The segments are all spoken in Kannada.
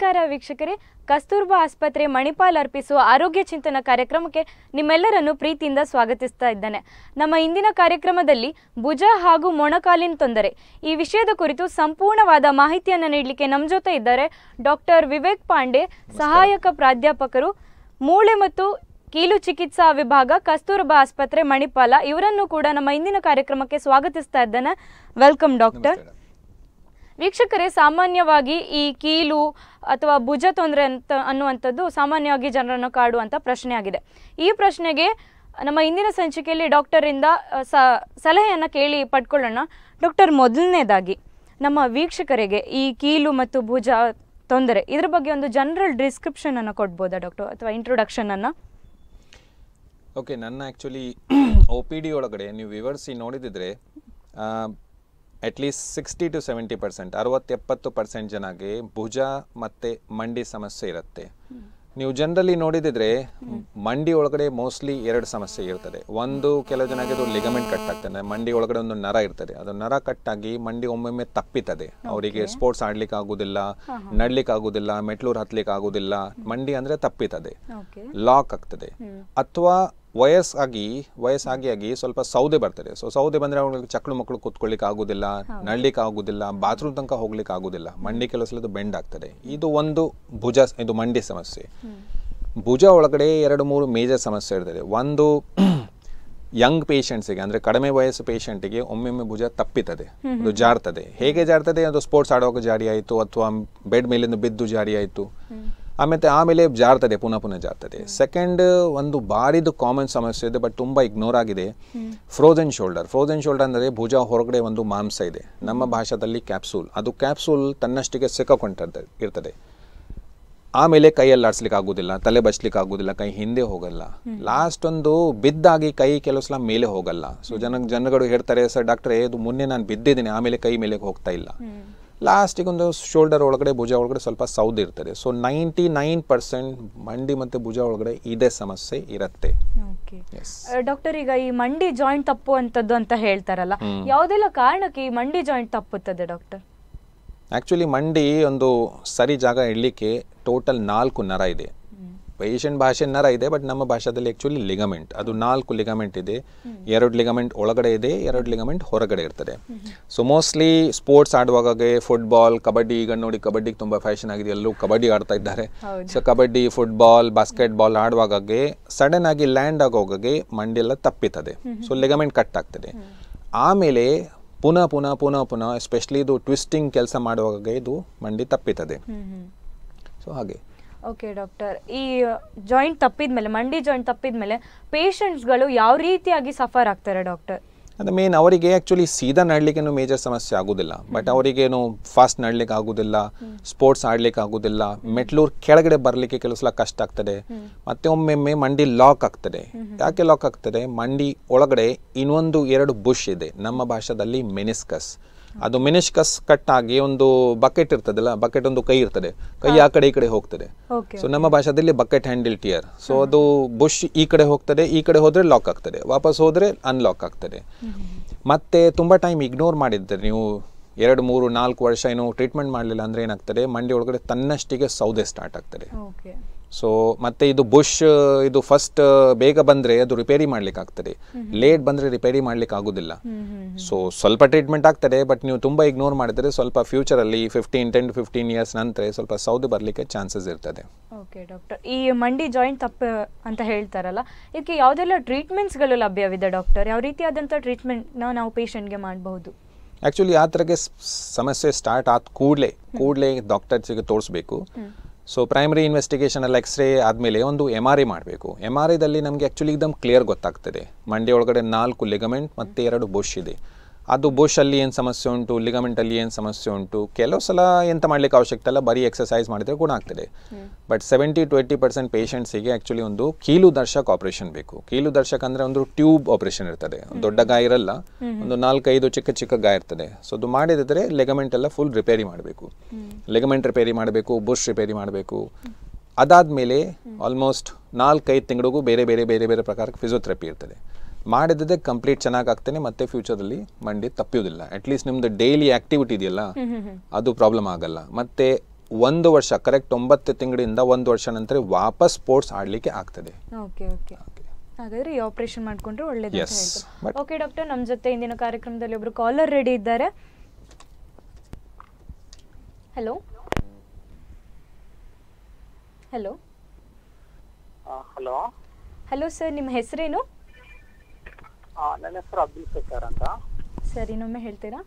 ನಮಸ್ಕಾರ ವೀಕ್ಷಕರೇ ಕಸ್ತೂರ್ಬಾ ಆಸ್ಪತ್ರೆ ಮಣಿಪಾಲ್ ಅರ್ಪಿಸುವ ಆರೋಗ್ಯ ಚಿಂತನ ಕಾರ್ಯಕ್ರಮಕ್ಕೆ ನಿಮ್ಮೆಲ್ಲರನ್ನು ಪ್ರೀತಿಯಿಂದ ಸ್ವಾಗತಿಸ್ತಾ ಇದ್ದೇನೆ ನಮ್ಮ ಇಂದಿನ ಕಾರ್ಯಕ್ರಮದಲ್ಲಿ ಭುಜ ಹಾಗೂ ಮೊಣಕಾಲಿನ ತೊಂದರೆ ಈ ವಿಷಯದ ಕುರಿತು ಸಂಪೂರ್ಣವಾದ ಮಾಹಿತಿಯನ್ನು ನೀಡಲಿಕ್ಕೆ ನಮ್ಮ ಜೊತೆ ಇದ್ದಾರೆ ಡಾಕ್ಟರ್ ವಿವೇಕ್ ಪಾಂಡೆ ಸಹಾಯಕ ಪ್ರಾಧ್ಯಾಪಕರು ಮೂಳೆ ಮತ್ತು ಕೀಲು ಚಿಕಿತ್ಸಾ ವಿಭಾಗ ಕಸ್ತೂರ್ಬಾ ಆಸ್ಪತ್ರೆ ಮಣಿಪಾಲ ಇವರನ್ನು ಕೂಡ ನಮ್ಮ ಇಂದಿನ ಕಾರ್ಯಕ್ರಮಕ್ಕೆ ಸ್ವಾಗತಿಸ್ತಾ ಇದ್ದೇನೆ ವೆಲ್ಕಮ್ ಡಾಕ್ಟರ್ ವೀಕ್ಷಕರೇ ಸಾಮಾನ್ಯವಾಗಿ ಈ ಕೀಲು ಅಥವಾ ಭುಜ ತೊಂದರೆ ಅಂತ ಅನ್ನುವಂಥದ್ದು ಸಾಮಾನ್ಯವಾಗಿ ಜನರನ್ನು ಕಾಡುವಂಥ ಪ್ರಶ್ನೆ ಆಗಿದೆ ಈ ಪ್ರಶ್ನೆಗೆ ನಮ್ಮ ಇಂದಿನ ಸಂಚಿಕೆಯಲ್ಲಿ ಡಾಕ್ಟರಿಂದ ಅ, ಸ ಸಲಹೆಯನ್ನು ಕೇಳಿ ಪಡ್ಕೊಳ್ಳೋಣ ಡಾಕ್ಟರ್ ಮೊದಲನೇದಾಗಿ ನಮ್ಮ ವೀಕ್ಷಕರಿಗೆ ಈ ಕೀಲು ಮತ್ತು ಭುಜ ತೊಂದರೆ ಇದ್ರ ಬಗ್ಗೆ ಒಂದು ಜನರಲ್ ಡಿಸ್ಕ್ರಿಪ್ಷನ್ ಅನ್ನು ಕೊಡ್ಬೋದಾ ಡಾಕ್ಟರ್ ಅಥವಾ ಇಂಟ್ರೊಡಕ್ಷನ್ ಅನ್ನ ಓಕೆ ನನ್ನ ಆ್ಯಕ್ಚುಲಿ ಒ ಪಿ ಡಿ ಒಳಗಡೆ ನೀವು ವಿವರಿಸಿ ನೋಡಿದಿದ್ರೆ at least sixty to seventy percent ಅರವತ್ತು ಎಪ್ಪತ್ತು ಪರ್ಸೆಂಟ್ ಜನಗೆ ಭುಜ ಮತ್ತು ಮಂಡಿ ಸಮಸ್ಯೆ ಇರುತ್ತೆ ನೀವು ಜನರಲಿ ನೋಡಿದಿದ್ರೆ ಮಂಡಿ ಒಳಗಡೆ ಮೋಸ್ಟ್ಲಿ ಎರಡು ಸಮಸ್ಯೆ ಇರ್ತದೆ ಒಂದು ಕೆಲವು ಜನಕ್ಕೆ ಅದು ಲಿಗಮೆಂಟ್ ಕಟ್ ಆಗ್ತದೆ ಮಂಡಿ ಒಳಗಡೆ ಒಂದು ನರ ಇರ್ತದೆ ಅದು ನರ ಕಟ್ಟಾಗಿ ಮಂಡಿ ಒಮ್ಮೊಮ್ಮೆ ತಪ್ಪಿತದೆ ಅವರಿಗೆ ಸ್ಪೋರ್ಟ್ಸ್ ಆಡ್ಲಿಕ್ಕೆ ಆಗುದಿಲ್ಲ ನಡ್ಲಿಕ್ಕೆ ಆಗುದಿಲ್ಲ ಮೆಟ್ಲೂರ್ ಹತ್ಲಿಕ್ಕೆ ಆಗುದಿಲ್ಲ ಮಂಡಿ ಅಂದ್ರೆ ತಪ್ಪಿತದೆ ಓಕೆ ಲಾಕ್ ಆಗ್ತದೆ ಅಥವಾ ವಯಸ್ಸಾಗಿ ವಯಸ್ಸಾಗಿ ಆಗಿ ಸ್ವಲ್ಪ ಸೌದೆ ಬರ್ತದೆ ಸೊ ಸೌದೆ ಬಂದ್ರೆ ಅವ್ರಿಗೆ ಚಕ್ಳು ಮಕ್ಕಳು ಕೂತ್ಕೊಳ್ಳಿಕ್ಕೆ ಆಗುದಿಲ್ಲ ನಡ್ಲಿಕ್ಕೆ ಆಗುದಿಲ್ಲ ಬಾತ್ರೂಮ್ ತನಕ ಹೋಗ್ಲಿಕ್ಕೆ ಆಗುದಿಲ್ಲ ಮಂಡಿ ಕೆಲವು ಸಲ ಬೆಂಡ್ ಆಗ್ತದೆ ಇದು ಒಂದು ಭುಜ ಇದು ಮಂಡಿ ಸಮಸ್ಯೆ ಭುಜ ಒಳಗಡೆ ಎರಡು ಮೂರು ಮೇಜರ್ ಸಮಸ್ಯೆ ಇರ್ತದೆ ಒಂದು ಯಂಗ್ ಪೇಷಂಟ್ಸಿಗೆ ಅಂದ್ರೆ ಕಡಿಮೆ ವಯಸ್ಸು ಪೇಷಂಟಿಗೆ ಒಮ್ಮೊಮ್ಮೆ ಭುಜ ತಪ್ಪಿತದೆ ಅದು ಜಾರ್ತದೆ ಹೇಗೆ ಜಾರ್ತದೆ ಅದು ಸ್ಪೋರ್ಟ್ಸ್ ಆಡುವಾಗ ಜಾರಿ ಆಯಿತು ಅಥವಾ ಬೆಡ್ ಮೇಲಿಂದ ಬಿದ್ದು ಜಾರಿ ಆಯಿತು ಆಮೇಲೆ ಆಮೇಲೆ ಜಾರ್ತದೆ ಪುನಃ ಪುನಃ ಜಾರ್ತದೆ ಸೆಕೆಂಡ್ ಒಂದು ಬಾರಿದು ಕಾಮನ್ ಸಮಸ್ಯೆ ಇದೆ ಬಟ್ ತುಂಬ ಇಗ್ನೋರ್ ಆಗಿದೆ ಫ್ರೋಜನ್ ಶೋಲ್ಡರ್ ಫ್ರೋಜನ್ ಶೋಲ್ಡರ್ ಅಂದರೆ ಭುಜ ಹೊರಗಡೆ ಒಂದು ಮಾಂಸ ಇದೆ ನಮ್ಮ ಭಾಷಾದಲ್ಲಿ ಕ್ಯಾಪ್ಸೂಲ್ ಅದು ಕ್ಯಾಪ್ಸೂಲ್ ತನ್ನಷ್ಟಿಗೆ ಸಿಕ್ಕಾಕೊಂಡಿರ್ತದೆ ಇರ್ತದೆ ಆಮೇಲೆ ಕೈಯಲ್ಲಿ ಆಡಿಸ್ಲಿಕ್ಕೆ ಆಗುದಿಲ್ಲ ತಲೆ ಬಚ್ಲಿಕ್ಕೆ ಆಗುದಿಲ್ಲ ಕೈ ಹಿಂದೆ ಹೋಗಲ್ಲ ಲಾಸ್ಟ್ ಒಂದು ಬಿದ್ದಾಗಿ ಕೈ ಕೆಲವು ಸಲ ಮೇಲೆ ಹೋಗಲ್ಲ ಸೊ ಜನ ಜನಗಳು ಹೇಳ್ತಾರೆ ಸರ್ ಡಾಕ್ಟ್ರೇ ಇದು ಮೊನ್ನೆ ನಾನು ಬಿದ್ದಿದ್ದೀನಿ ಆಮೇಲೆ ಕೈ ಮೇಲೆ ಹೋಗ್ತಾ ಇಲ್ಲ ಲಾಸ್ಟಿಗೆ ಒಂದು ಶೋಲ್ಡರ್ ಒಳಗಡೆ ಭುಜ ಒಳಗಡೆ ಸ್ವಲ್ಪ ಸೌದ್ ಇರ್ತದೆ ಸೊ ನೈಂಟಿ ನೈನ್ ಪರ್ಸೆಂಟ್ ಮಂಡಿ ಮತ್ತು ಭುಜ ಒಳಗಡೆ ಇದೇ ಸಮಸ್ಯೆ ಇರುತ್ತೆ ಓಕೆ ಎಸ್ ಡಾಕ್ಟರ್ ಈಗ ಈ ಮಂಡಿ ಜಾಯಿಂಟ್ ತಪ್ಪುವಂಥದ್ದು ಅಂತ ಹೇಳ್ತಾರಲ್ಲ ಯಾವುದೆಲ್ಲ ಕಾರಣಕ್ಕೆ ಈ ಮಂಡಿ ಜಾಯಿಂಟ್ ತಪ್ಪುತ್ತದೆ ಡಾಕ್ಟರ್ ಆ್ಯಕ್ಚುಲಿ ಮಂಡಿ ಒಂದು ಸರಿ ಜಾಗ ಇಡಲಿಕ್ಕೆ ಟೋಟಲ್ ನಾಲ್ಕು ನರ ಇದೆ ಪೇಷಂಟ್ ಭಾಷೆ ನರ ಇದೆ ಬಟ್ ನಮ್ಮ ಭಾಷೆದಲ್ಲಿ ಆ್ಯಕ್ಚುಲಿ ಲಿಗಮೆಂಟ್ ಅದು ನಾಲ್ಕು ಲಿಗಮೆಂಟ್ ಇದೆ ಎರಡು ಲಿಗಮೆಂಟ್ ಒಳಗಡೆ ಇದೆ ಎರಡು ಲಿಗಮೆಂಟ್ ಹೊರಗಡೆ ಇರ್ತದೆ ಸೊ ಮೋಸ್ಟ್ಲಿ ಸ್ಪೋರ್ಟ್ಸ್ ಆಡುವಾಗೆ ಫುಟ್ಬಾಲ್ ಕಬಡ್ಡಿ ಈಗ ನೋಡಿ ಕಬಡ್ಡಿಗೆ ತುಂಬ ಫ್ಯಾಷನ್ ಆಗಿದೆ ಎಲ್ಲರೂ ಕಬಡ್ಡಿ ಆಡ್ತಾ ಇದ್ದಾರೆ so kabaddi football basketball ಆಡುವಾಗೆ ಸಡನ್ ಆಗಿ ಲ್ಯಾಂಡ್ ಆಗೋವಾಗೆ ಮಂಡಿ ಎಲ್ಲ ತಪ್ಪಿತದೆ ಸೊ ಲಿಗಮೆಂಟ್ ಕಟ್ ಆಗ್ತದೆ ಆಮೇಲೆ ಪುನಃ ಪುನಃ ಪುನಃ ಪುನಃ ಎಸ್ಪೆಷಲಿ ಇದು ಟ್ವಿಸ್ಟಿಂಗ್ ಕೆಲಸ ಮಾಡುವಾಗ ಇದು ಮಂಡಿ ತಪ್ಪಿತದೆ ಸೊ ಹಾಗೆ ಓಕೆ ಡಾಕ್ಟರ್ ಈ ಜಾಯಿಂಟ್ ತಪ್ಪಿದ್ಮೇಲೆ ಮಂಡಿ ಜಾಯಿಂಟ್ ತಪ್ಪಿದ್ಮೇಲೆ ಪೇಷಂಟ್ಸ್ಗಳು ಯಾವ ರೀತಿಯಾಗಿ ಸಫರ್ ಆಗ್ತಾರೆ ಡಾಕ್ಟರ್ ಅದು ಮೇನ್ ಅವರಿಗೆ ಆ್ಯಕ್ಚುಲಿ ಸೀದಾ ನಡ್ಲಿಕ್ಕೇನು ಮೇಜರ್ ಸಮಸ್ಯೆ ಆಗೋದಿಲ್ಲ ಬಟ್ ಅವರಿಗೇನು ಫಾಸ್ಟ್ ನಡ್ಲಿಕ್ಕೆ ಆಗೋದಿಲ್ಲ ಸ್ಪೋರ್ಟ್ಸ್ ಆಡ್ಲಿಕ್ಕೆ ಆಗೋದಿಲ್ಲ ಮೆಟ್ಲೂರ್ ಕೆಳಗಡೆ ಬರಲಿಕ್ಕೆ ಕೆಲವು ಸಲ ಕಷ್ಟ ಆಗ್ತದೆ ಮತ್ತೆ ಒಮ್ಮೊಮ್ಮೆ ಮಂಡಿ ಲಾಕ್ ಆಗ್ತದೆ ಯಾಕೆ ಲಾಕ್ ಆಗ್ತದೆ ಮಂಡಿ ಒಳಗಡೆ ಇನ್ನೊಂದು ಎರಡು ಬುಷ್ ಇದೆ ನಮ್ಮ ಭಾಷೆದಲ್ಲಿ ಮೆನಿಸ್ಕಸ್ ಅದು ಮೆನಿಸ್ಕಸ್ ಕಟ್ ಆಗಿ ಒಂದು ಬಕೆಟ್ ಇರ್ತದಲ್ಲ ಬಕೆಟ್ ಒಂದು ಕೈ ಇರ್ತದೆ ಕೈ ಆ ಕಡೆ ಈ ಕಡೆ ಹೋಗ್ತದೆ ಓಕೆ ಸೊ ನಮ್ಮ ಭಾಷೆದಲ್ಲಿ ಬಕೆಟ್ ಹ್ಯಾಂಡಲ್ ಟಿಯರ್ ಸೊ ಅದು ಬುಷ್ ಈ ಕಡೆ ಹೋಗ್ತದೆ ಈ ಕಡೆ ಹೋದ್ರೆ ಲಾಕ್ ಆಗ್ತದೆ ವಾಪಸ್ ಹೋದ್ರೆ ಅನ್ಲಾಕ್ ಆಗ್ತದೆ ಮತ್ತೆ ತುಂಬಾ ಟೈಮ್ ಇಗ್ನೋರ್ ಮಾಡಿದ್ರೆ ನೀವು ಎರಡು ಮೂರು ನಾಲ್ಕು ವರ್ಷ ಏನು ಟ್ರೀಟ್ಮೆಂಟ್ ಮಾಡಲಿಲ್ಲ ಅಂದ್ರೆ ಏನಾಗ್ತದೆ ಮಂಡಿ ಒಳಗಡೆ ತನ್ನಷ್ಟಿಗೆ ಸೌದೆ ಸ್ಟಾರ್ಟ್ ಆಗ್ತದೆ ಓಕೆ ಸೊ ಮತ್ತೆ ಇದು ಬುಷ್ ಇದು ಫಸ್ಟ್ ಬೇಗ ಬಂದ್ರೆ ಅದು ರಿಪೇರಿ ಮಾಡ್ಲಿಕ್ಕೆ ಆಗ್ತದೆ ಲೇಟ್ ಬಂದ್ರೆ ರಿಪೇರಿ ಮಾಡ್ಲಿಕ್ಕೆ ಆಗುದಿಲ್ಲ ಸೊ ಸ್ವಲ್ಪ ಟ್ರೀಟ್ಮೆಂಟ್ ಆಗ್ತದೆ ಬಟ್ ನೀವು ತುಂಬಾ ಇಗ್ನೋರ್ ಮಾಡಿದ್ರೆ ಸ್ವಲ್ಪ ಫ್ಯೂಚರ್ ಅಲ್ಲಿ fifteen ten to fifteen years ನಂತರ ಸ್ವಲ್ಪ ಸೌದೆ ಬರ್ಲಿಕ್ಕೆ ಚಾನ್ಸಸ್ ಇರ್ತದೆ ಓಕೆ ಡಾಕ್ಟರ್ ಈ ಮಂಡಿ ಜಾಯಿಂಟ್ ತಪ್ಪು ಅಂತ ಹೇಳ್ತಾರಲ್ಲ ಇದಕ್ಕೆ ಯಾವುದೆಲ್ಲ ಟ್ರೀಟ್ಮೆಂಟ್ಸ್ಗಳು ಲಭ್ಯವಿದೆ ಡಾಕ್ಟರ್ ಯಾವ ರೀತಿಯಾದಂಥ ಟ್ರೀಟ್ಮೆಂಟ್ನ ನಾವು ಪೇಷಂಟ್ಗೆ ಮಾಡಬಹುದು ಆ್ಯಕ್ಚುಲಿ ಆ ಥರಕ್ಕೆ ಸ್- ಸಮಸ್ಯೆ ಸ್ಟಾರ್ಟ್ ಆದ ಕೂಡಲೇ ಕೂಡಲೇ ಡಾಕ್ಟರ್ಸಿಗೆ ತೋರಿಸ್ಬೇಕು ಸೊ ಪ್ರೈಮರಿ ಇನ್ವೆಸ್ಟಿಗೇಷನ್ ಅಲ್ಲಿ ಎಕ್ಸ್ರೇ ಆದಮೇಲೆ ಒಂದು ಎಮ್ ಆರ್ ಐ ಮಾಡಬೇಕು ಎಮ್ ಆರ್ ಐದಲ್ಲಿ ನಮಗೆ ಆ್ಯಕ್ಚುಲಿ ಇದಮ್ ಕ್ಲಿಯರ್ ಗೊತ್ತಾಗ್ತದೆ ಮಂಡಿ ಒಳಗಡೆ ನಾಲ್ಕು ಲಿಗಮೆಂಟ್ ಮತ್ತು ಎರಡು ಬುಷ್ ಇದೆ ಅದು ಬುಷ್ ಅಲ್ಲಿ ಏನು ಸಮಸ್ಯೆ ಉಂಟು ಲಿಗಮೆಂಟ್ ಅಲ್ಲಿ ಏನು ಸಮಸ್ಯೆ ಉಂಟು ಕೆಲವು ಸಲ ಎಂತ ಮಾಡ್ಲಿಕ್ಕೆ ಅವಶ್ಯಕತೆ ಇಲ್ಲ ಬರೀ ಎಕ್ಸಸೈಸ್ ಮಾಡಿದ್ರೆ ಗುಣ ಆಗ್ತದೆ but seventy to eighty percent ಪೇಷಂಟ್ಸಿಗೆ ಆ್ಯಕ್ಚುಲಿ ಒಂದು ಕೀಲು ದರ್ಶಕ ಆಪರೇಷನ್ ಬೇಕು ಕೀಲು ದರ್ಶಕ ಅಂದರೆ ಒಂದು ಟ್ಯೂಬ್ ಆಪರೇಷನ್ ಇರ್ತದೆ ಒಂದು ದೊಡ್ಡ ಗಾಯ ಇರಲ್ಲ ಒಂದು ನಾಲ್ಕೈದು ಚಿಕ್ಕ ಚಿಕ್ಕ ಗಾಯ ಇರ್ತದೆ ಸೊ ಅದು ಮಾಡಿದ್ರೆ ಲೆಗಮೆಂಟ್ ಎಲ್ಲ ಫುಲ್ ರಿಪೇರಿ ಮಾಡಬೇಕು ಲೆಗಮೆಂಟ್ ರಿಪೇರಿ ಮಾಡಬೇಕು ಬುಷ್ ರಿಪೇರಿ ಮಾಡಬೇಕು ಅದಾದಮೇಲೆ ಆಲ್ಮೋಸ್ಟ್ ನಾಲ್ಕೈದು ತಿಂಗಳಿಗೂ ಬೇರೆ ಬೇರೆ ಬೇರೆ ಬೇರೆ ಪ್ರಕಾರಕ್ಕೆ ಫಿಸಿಯೋಥೆರಪಿ ಇರ್ತದೆ ಮಾಡಿದ್ರೆ ಕಂಪ್ಲೀಟ್ ಚೆನ್ನಾಗಿ ಆಗ್ತಾನೆ ಮತ್ತೆ ಫ್ಯೂಚರಲ್ಲಿ ಮಂಡಿ ತಪ್ಪಿಯೋದಿಲ್ಲ ಅಟ್ಲೀಸ್ಟ್ ನಿಮ್ದು ಡೈಲಿ ಆಕ್ಟಿವಿಟಿ ಇದೆಯಲ್ಲ ಅದು ಪ್ರಾಬ್ಲಮ್ ಆಗಲ್ಲ ಮತ್ತೆ ಒಂದು ವರ್ಷ ಕರೆಕ್ಟ್ ಒಂಬತ್ತು ತಿಂಗಳಿಂದ ಒಂದು ವರ್ಷ ನಂತರ ವಾಪಸ್ ಸ್ಪೋರ್ಟ್ಸ್ ಆಡಲಿಕ್ಕೆ ಆಗ್ತದೆ ಓಕೆ ಓಕೆ ಹಾಗಾದ್ರೆ ಈ ಆಪರೇಷನ್ ಮಾಡ್ಕೊಂಡ್ರೆ ಒಳ್ಳೇದು ಅಂತ Yes, ಹೇಳ್ತಾರೆ but- ಓಕೆ ಡಾಕ್ಟರ್ ನಮ್ಮ ಜೊತೆ ಇಂದಿನ ಕಾರ್ಯಕ್ರಮದಲ್ಲಿ ಒಬ್ರು ಕಾಲರ್ ರೆಡಿ ಇದ್ದಾರೆ hello hello hello hello sir ನಿಮ್ಮ ಹೆಸರೇನು ನನ್ನ ಹೆಸರು ಅಬ್ದುಲ್ ಸತ್ತಾರ್ ಅಂತ ಸರ್ ಇನ್ನೊಮ್ಮೆ ಹೇಳ್ತೀರಾ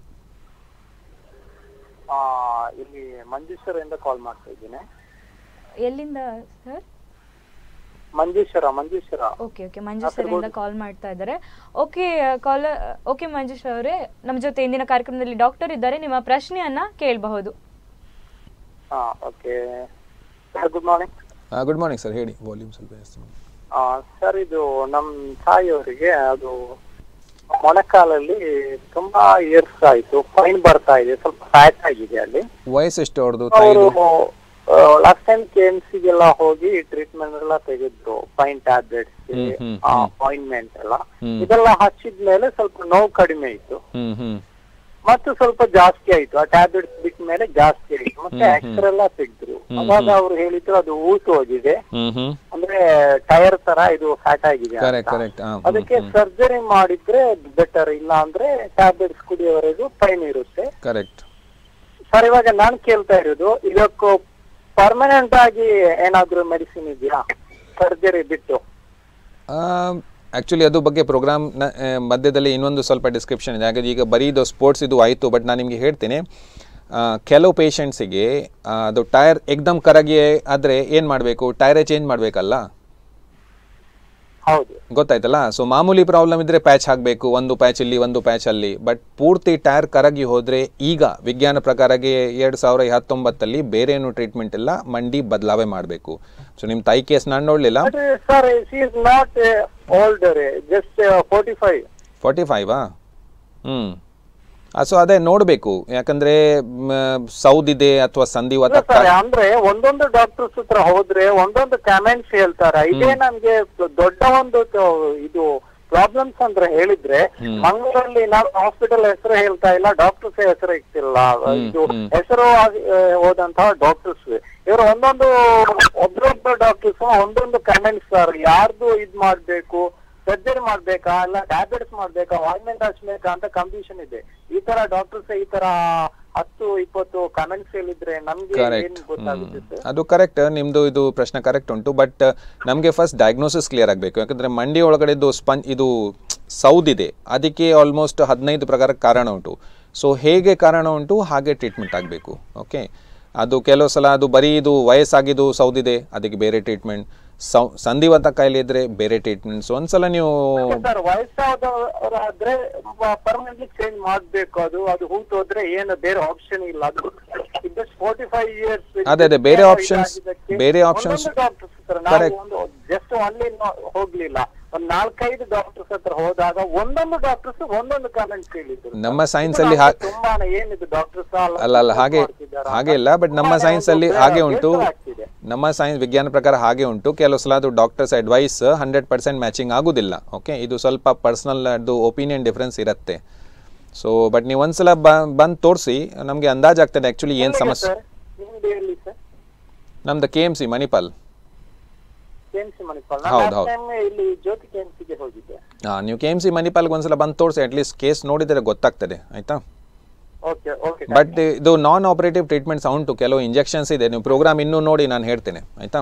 ಆ, ಇಲ್ಲಿ ಮಂಜೇಶ್ವರದಿಂದ ಕಾಲ್ ಮಾಡ್ತಾ ಇದ್ದೀನಿ ಎಲ್ಲಿಂದ sir Manjeshwara Manjeshwara okay okay Manjush ಸರಿಂದ ಕಾಲ್ ಮಾಡ್ತಾ ಇದ್ದಾರೆ ಓಕೆ ಕಾಲ ಓಕೆ ಮಂಜುಷ್ ಅವರೇ ನಮ್ಮ ಜೊತೆ ಇಂದಿನ ಕಾರ್ಯಕ್ರಮದಲ್ಲಿ ಡಾಕ್ಟರ್ ಇದ್ದಾರೆ ನಿಮ್ಮ ಪ್ರಶ್ನೆಯನ್ನ ಕೇಳಬಹುದು ಹಾ okay sir good morning good morning sir ಹೇಳಿ ವಾಲ್ಯೂಮ್ ಸ್ವಲ್ಪ ಜಾಸ್ತಿ ಮಾಡಿ ಸರ್ ಇದು ನಮ್ಮ ತಾಯಿಯವರಿಗೆ ಅದು ಮೊಣಕಾಲಲ್ಲಿ ತುಂಬಾ ಇಯರ್ಸ್ ಆಯ್ತು ಫೈನ್ ಬರ್ತಾ ಇದೆ ಸ್ವಲ್ಪ ಫ್ಯಾಟ್ ಆಗಿದೆ ಅಲ್ಲಿ ವಯಸ್ಸು ಎಷ್ಟು ಅವ್ರದ್ದು ಅವರು ತಾಯಿದು ಲಾಸ್ಟ್ ಟೈಮ್ ಕೆ ಎಮ್ ಗೆಲ್ಲ ಹೋಗಿ ಟ್ರೀಟ್ಮೆಂಟ್ ಎಲ್ಲ ತೆಗೆದ್ರು fine tablets hmm, hmm, ointment ಎಲ್ಲ ಹ್ಮ್. ಇದೆಲ್ಲ ಹಚ್ಚಿದ್ಮೇಲೆ ಸ್ವಲ್ಪ ನೋವು ಕಡಿಮೆ ಇತ್ತು ಹ್ಮ್ ಹ್ಮ್ ಮತ್ತು ಸ್ವಲ್ಪ ಜಾಸ್ತಿ ಆಯ್ತು ಆ ಟ್ಯಾಬ್ಲೆಟ್ಸ್ ಬಿಟ್ಟ ಮೇಲೆ ಜಾಸ್ತಿ ಆಯ್ತು ಮತ್ತೆ ಹ್ಮ್, ಎಕ್ಸ್ರೇ ಎಲ್ಲ ತೆಗೆದ್ರು ಹ್ಮ್, ಅವಾಗ ಹ್ಮ್. ಅವ್ರು ಹೇಳಿದ್ರು ಅದು ಊತು ಹೋಗಿದೆ ಹ್ಮ್ ಹ್ಮ್ ಅಂದ್ರೆ ಟೈರ್ ತರ ಇದು ಫ್ಯಾಟ್ ಆಗಿದೆ ಅಂತ. ಕರೆಕ್ಟ್ ಕರೆಕ್ಟ್ ಅದಕ್ಕೆ ಸರ್ಜರಿ ಮಾಡಿದ್ರೆ ಬೆಟರ್ ಇಲ್ಲ ಅಂದ್ರೆ ಟ್ಯಾಬ್ಲೆಟ್ಸ್ ಕುಡಿಯೋವರೆಗೂ ಪೈನ್ ಇರುತ್ತೆ ಕರೆಕ್ಟ್ ಸರ್ ಇವಾಗ ನಾನ್ ಕೇಳ್ತಾ ಇರೋದು ಇದಕ್ಕೂ ಪರ್ಮನೆಂಟ್ ಆಗಿ ಏನಾದ್ರೂ ಮೆಡಿಸಿನ್ ಇದೆಯಾ ಸರ್ಜರಿ ಬಿಟ್ಟು ಆ್ಯಕ್ಚುಲಿ ಅದು ಬಗ್ಗೆ ಪ್ರೋಗ್ರಾಮ್ ಮಧ್ಯದಲ್ಲಿ ಇನ್ನೊಂದು ಸ್ವಲ್ಪ ಡಿಸ್ಕ್ರಿಪ್ಷನ್ ಇದೆ ಹಾಗಾಗಿ ಈಗ ಬರೀ ಇದು ಸ್ಪೋರ್ಟ್ಸ್ ಇದು ಆಯಿತು ಬಟ್ ನಾನು ನಿಮಗೆ ಹೇಳ್ತೀನಿ ಆ, ಕೆಲವು ಪೇಷಂಟ್ಸಿಗೆ ಅದು ಟೈರ್ ಎಕ್ದಮ್ ಕರಗಿ ಆದರೆ ಏನು ಮಾಡಬೇಕು ಟೈರೇ ಚೇಂಜ್ ಮಾಡಬೇಕಲ್ಲ ಹೌದು ಗೊತ್ತಾಯ್ತಲ್ಲ ಸೊ ಮಾಮೂಲಿ ಪ್ರಾಬ್ಲಮ್ ಇದ್ರೆ ಪ್ಯಾಚ್ ಹಾಕಬೇಕು ಒಂದು ಪ್ಯಾಚ್ ಇಲ್ಲಿ ಒಂದು ಪ್ಯಾಚ್ ಅಲ್ಲಿ ಬಟ್ ಪೂರ್ತಿ ಟೈರ್ ಕರಗಿ ಹೋದ್ರೆ ಈಗ ವಿಜ್ಞಾನ ಪ್ರಕಾರಗೆ ಎರಡು ಸಾವಿರ ಹತ್ತೊಂಬತ್ತಲ್ಲಿ ಬೇರೆ ಏನು ಟ್ರೀಟ್ಮೆಂಟ್ ಇಲ್ಲ ಮಂಡಿ ಬದಲಾವಣೆ ಮಾಡಬೇಕು ಸೊ ನಿಮ್ಮ ತಾಯಿ ಕೇಸ್ ನಾನು ನೋಡಲಿಲ್ಲ but sir she is not older just forty five forty ಫೈವಾ ಹ್ಞೂ ಸೊ ಅದೇ ನೋಡಬೇಕು ಯಾಕಂದರೆ ಸೌದಿದೆ ಅಥವಾ ಸಂಧಿವಾತ ಸರ್ ಅಂದ್ರೆ ಒಂದೊಂದು ಡಾಕ್ಟರ್ಸ್ ಹತ್ರ ಹೋದ್ರೆ ಒಂದೊಂದು ಕಮೆಂಟ್ಸ್ ಹೇಳ್ತಾರೆ ಇದೇ ನಮ್ಗೆ ದೊಡ್ಡ ಒಂದು ತ- ಇದು ಪ್ರಾಬ್ಲಮ್ಸ್ ಅಂದ್ರೆ ಹೇಳಿದ್ರೆ ಮಂಗಳೂರಲ್ಲಿ ನಾವು ಹಾಸ್ಪಿಟಲ್ ಹೆಸರು ಹೇಳ್ತಾ ಇಲ್ಲ ಡಾಕ್ಟರ್ಸ್ ಹೆಸರು ಇರ್ತಿಲ್ಲ ಇದು ಹೆಸರು ಆಗಿ- ಆ, ಹೋದಂತಹ ಡಾಕ್ಟರ್ಸ್ ಇವರು ಒಂದೊಂದು ಒಬ್ರೊಬ್ಬ ಡಾಕ್ಟರ್ಸ್ ಒಂದೊಂದು ಕಮೆಂಟ್ಸ್ ಸರ್ ಯಾರ್ದು ಇದ್ ಮಾಡ್ಬೇಕು ಸರ್ಜರಿ ಮಾಡ್ಬೇಕಾ ಇಲ್ಲ ಟ್ಯಾಬ್ಲೆಟ್ಸ್ ಮಾಡ್ಬೇಕಾ ಆಯಿಂಟ್ಮೆಂಟ್ ಹಚ್ಬೇಕಾ ಅಂತ ಕನ್ಫ್ಯೂಷನ್ ಇದೆ ಈ ತರ ಡಾಕ್ಟರ್ಸ್ ಈ ತರ ಹತ್ತು ಇಪ್ಪತ್ತು ಕಮೆಂಟ್ಸ್ ಹೇಳಿದ್ರೆ ನಮ್ಗೆ ಏನ್ ಕರೆಕ್ಟ್ ಗೊತ್ತಾಗುತ್ತೆ ಸರ್ ಅದು ಕರೆಕ್ಟ್ ನಿಮ್ಮದು ಇದು ಪ್ರಶ್ನೆ ಕರೆಕ್ಟ್ ಉಂಟು ಬಟ್ ನಮಗೆ ಫಸ್ಟ್ ಡಯಾಗ್ನೋಸಿಸ್ ಕ್ಲಿಯರ್ ಆಗಬೇಕು ಯಾಕಂದರೆ ಮಂಡಿ ಒಳಗಡೆದು ಸ್ಪಂಜ್ ಇದು ಸೌದಿದೆ ಅದಕ್ಕೆ ಆಲ್ಮೋಸ್ಟ್ ಹದಿನೈದು ಪ್ರಕಾರ ಕಾರಣ ಉಂಟು ಸೊ ಹೇಗೆ ಕಾರಣ ಉಂಟು ಹಾಗೆ ಟ್ರೀಟ್ಮೆಂಟ್ ಆಗಬೇಕು ಓಕೆ ಅದು ಕೆಲವು ಸಲ ಅದು ಬರೀ ಇದು ವಯಸ್ಸಾಗಿದ್ದು ಸೌದಿದೆ ಅದಕ್ಕೆ ಬೇರೆ ಟ್ರೀಟ್ಮೆಂಟ್ ಸೌ ಸಂಧಿವಂತ ಕಾಯಿಲೆ ಇದ್ರೆ ಬೇರೆ ಟ್ರೀಟ್ಮೆಂಟ್ ಸೊ ಒಂದ್ಸಲ ನೀವು ಸರ್ ವಯಸ್ಸಾದವರಾದ್ರೆ ಪರ್ಮನೆಂಟ್ಲಿ ಚೇಂಜ್ ಮಾಡ್ಬೇಕು ಅದು ಅದು ಹೂತು ಹೋದ್ರೆ ಏನು ಬೇರೆ ಆಪ್ಷನ್ ಇಲ್ಲ ಅದು ಇದಷ್ಟು ಫೋರ್ಟಿ ಫೈವ್ ಇಯರ್ಸ್ ಅದೇ, ಅದೇ, ಬೇರೆ options- ಬೇರೆ options- ಡಾಕ್ಟರ್ಸ್ ಹತ್ರ ನಾವು Correct. ಒಂದು ಜಸ್ಟ್ ಅಲ್ಲಿ ಹೋಗ್ಲಿಲ್ಲ ಒಂದ್ ನಾಲ್ಕೈದು ಡಾಕ್ಟರ್ಸ್ ಹತ್ರ ಹೋದಾಗ ಒಂದೊಂದು ಡಾಕ್ಟರ್ಸ್ ಒಂದೊಂದು ಕಮೆಂಟ್ಸ್ ಹೇಳಿದ್ರು ನಮ್ಮ science ಅಲ್ಲಿ ಹಾ- ತುಂಬಾನೇ ಏನಿದು ಡಾಕ್ಟರ್ಸ್ ಅಲ್ಲ ಅಲ್ಲ ಹಾಗೆ ಹಾಗೆ ಇಲ್ಲ ಬಟ್ ನಮ್ಮ ಸೈನ್ಸ್ ಅಲ್ಲಿ ಹಾಗೆ ಉಂಟು ನಮ್ಮ ಸೈನ್ಸ್ ವಿಜ್ಞಾನ ಪ್ರಕಾರ ಹಾಗೆ ಉಂಟು ಕೆಲವು ಸಲ ಅದು doctors advice hundred percent matching ಆಗೋದಿಲ್ಲ ಓಕೆ ಇದು ಸ್ವಲ್ಪ ಪರ್ಸ್ನಲ್ ಅದು ಒಪಿನಿಯನ್ ಡಿಫ್ರೆನ್ಸ್ ಇರುತ್ತೆ ಸೊ ಬಟ್ ನೀವು ಒಂದ್ಸಲ ಬಂದು ತೋರಿಸಿ ನಮಗೆ ಅಂದಾಜಾಗ್ತದೆ ಆ್ಯಕ್ಚುಲಿ ಏನು ಸಮಸ್ಯೆ ಸರ್ ನಿಮ್ದು ಎಲ್ಲಿ ಸರ್ ನಮ್ದು K M C Manipal KMC Manipal ಹೌದು, ನಾನು ಹೌದು. ಟೈಮ್ ಇಲ್ಲಿ ಜ್ಯೋತಿ ಕೆಎಂಸಿಗೆ ಹೋಗಿದ್ದೆ ಹಾಂ ನೀವು ಕೆ ಎಮ್ ಸಿ ಮಣಿಪಾಲ್ಗೆ ಒಂದ್ಸಲ ಬಂದು ತೋರಿಸಿ ಅಟ್ಲೀಸ್ಟ್ ಕೇಸ್ ನೋಡಿದರೆ ಗೊತ್ತಾಗ್ತದೆ ಆಯಿತಾ ಓಕೆ ಓಕೆ ಬಟ್ ಇದು ನಾನ್ ಆಪರೇಟಿವ್ ಟ್ರೀಟ್ಮೆಂಟ್ಸ್ ಉಂಟು ಕೆಲವು ಇಂಜೆಕ್ಷನ್ಸ್ ಇದೆ ನೀವು ಪ್ರೋಗ್ರಾಮ್ ಇನ್ನೂ ನೋಡಿ ನಾನು ಹೇಳ್ತೇನೆ ಆಯಿತಾ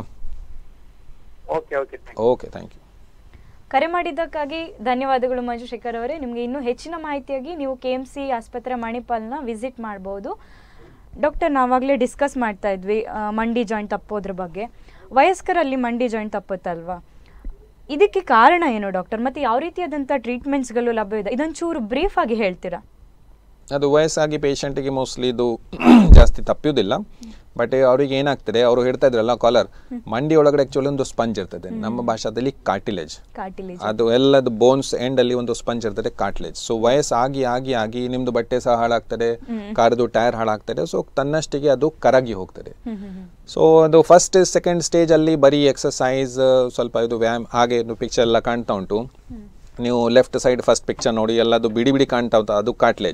okay okay okay thank you ಕರೆ ಮಾಡಿದ್ದಕ್ಕಾಗಿ ಧನ್ಯವಾದಗಳು ಮಂಜುಶೇಖರ್ ಅವರೇ ನಿಮಗೆ ಇನ್ನೂ ಹೆಚ್ಚಿನ ಮಾಹಿತಿಯಾಗಿ ನೀವು ಕೆ ಎಮ್ ಸಿ ಆಸ್ಪತ್ರೆ ಮಣಿಪಾಲ್ನ ವಿಸಿಟ್ ಮಾಡ್ಬೋದು ಡಾಕ್ಟರ್ ನಾವಾಗಲೇ ಡಿಸ್ಕಸ್ ಮಾಡ್ತಾ ಇದ್ವಿ ಆ, ಮಂಡಿ ಜಾಯಿಂಟ್ ತಪ್ಪೋದ್ರ ಬಗ್ಗೆ ವಯಸ್ಕರಲ್ಲಿ ಮಂಡಿ ಜಾಯಿಂಟ್ ತಪ್ಪುತ್ತಲ್ವಾ ಇದಕ್ಕೆ ಕಾರಣ ಏನು ಡಾಕ್ಟರ್ ಮತ್ತು ಯಾವ ರೀತಿಯಾದಂಥ ಟ್ರೀಟ್ಮೆಂಟ್ಸ್ಗಳು ಲಭ್ಯವಿದೆ ಇದೊಂಚೂರು ಬ್ರೀಫ್ ಆಗಿ ಹೇಳ್ತೀರಾ ಅದು ವಯಸ್ಸಾಗಿ ಪೇಷಂಟಿಗೆ ಮೋಸ್ಟ್ಲಿ ಇದು ಜಾಸ್ತಿ ತಪ್ಪುವುದಿಲ್ಲ ಬಟ್ ಅವ್ರಿಗೆ ಏನಾಗ್ತದೆ ಅವರು ಹೇಳ್ತಾ ಇದ್ರಲ್ಲ ಕಾಲರ್ ಮಂಡಿ ಒಳಗಡೆ ಆಕ್ಚುಲಿ ಒಂದು ಸ್ಪಂಜ್ ಇರ್ತದೆ ನಮ್ಮ ಭಾಷಾದಲ್ಲಿ ಕಾರ್ಟಿಲೇಜ್ ಕಾರ್ಟಿಲೇಜ್ ಅದು ಎಲ್ಲದು ಬೋನ್ಸ್ ಎಂಡ್ ಅಲ್ಲಿ ಒಂದು ಸ್ಪಂಜ್ ಇರ್ತದೆ ಕಾರ್ಟ್ಲೇಜ್ ಸೊ ವಯಸ್ಸಾಗಿ ಆಗಿ ಆಗಿ ನಿಮ್ದು ಬಟ್ಟೆ ಸಹ ಹಾಳಾಗ್ತದೆ ಕಾರ್ದು ಟೈರ್ ಹಾಳಾಗ್ತದೆ ಸೊ ತನ್ನಷ್ಟಿಗೆ ಅದು ಕರಗಿ ಹೋಗ್ತದೆ ಸೊ ಅದು ಫಸ್ಟ್ ಸೆಕೆಂಡ್ ಸ್ಟೇಜ್ ಅಲ್ಲಿ ಬರೀ ಎಕ್ಸಸೈಸ್ ಸ್ವಲ್ಪ ಇದು ವ್ಯಾಯಾಮ ಹಾಗೆ ಪಿಕ್ಚರ್ ಎಲ್ಲ ಕಾಣ್ತಾ ಉಂಟು ನೀವು ಲೆಫ್ಟ್ ಸೈಡ್ ಫಸ್ಟ್ ಪಿಕ್ಚರ್ ನೋಡಿ ಎಲ್ಲದು ಬಿಡಿ ಬಿಡಿ ಕಾಣ್ತಾ ಉಂಟು ಅದು ಕಾರ್ಟ್ಲೇಜ್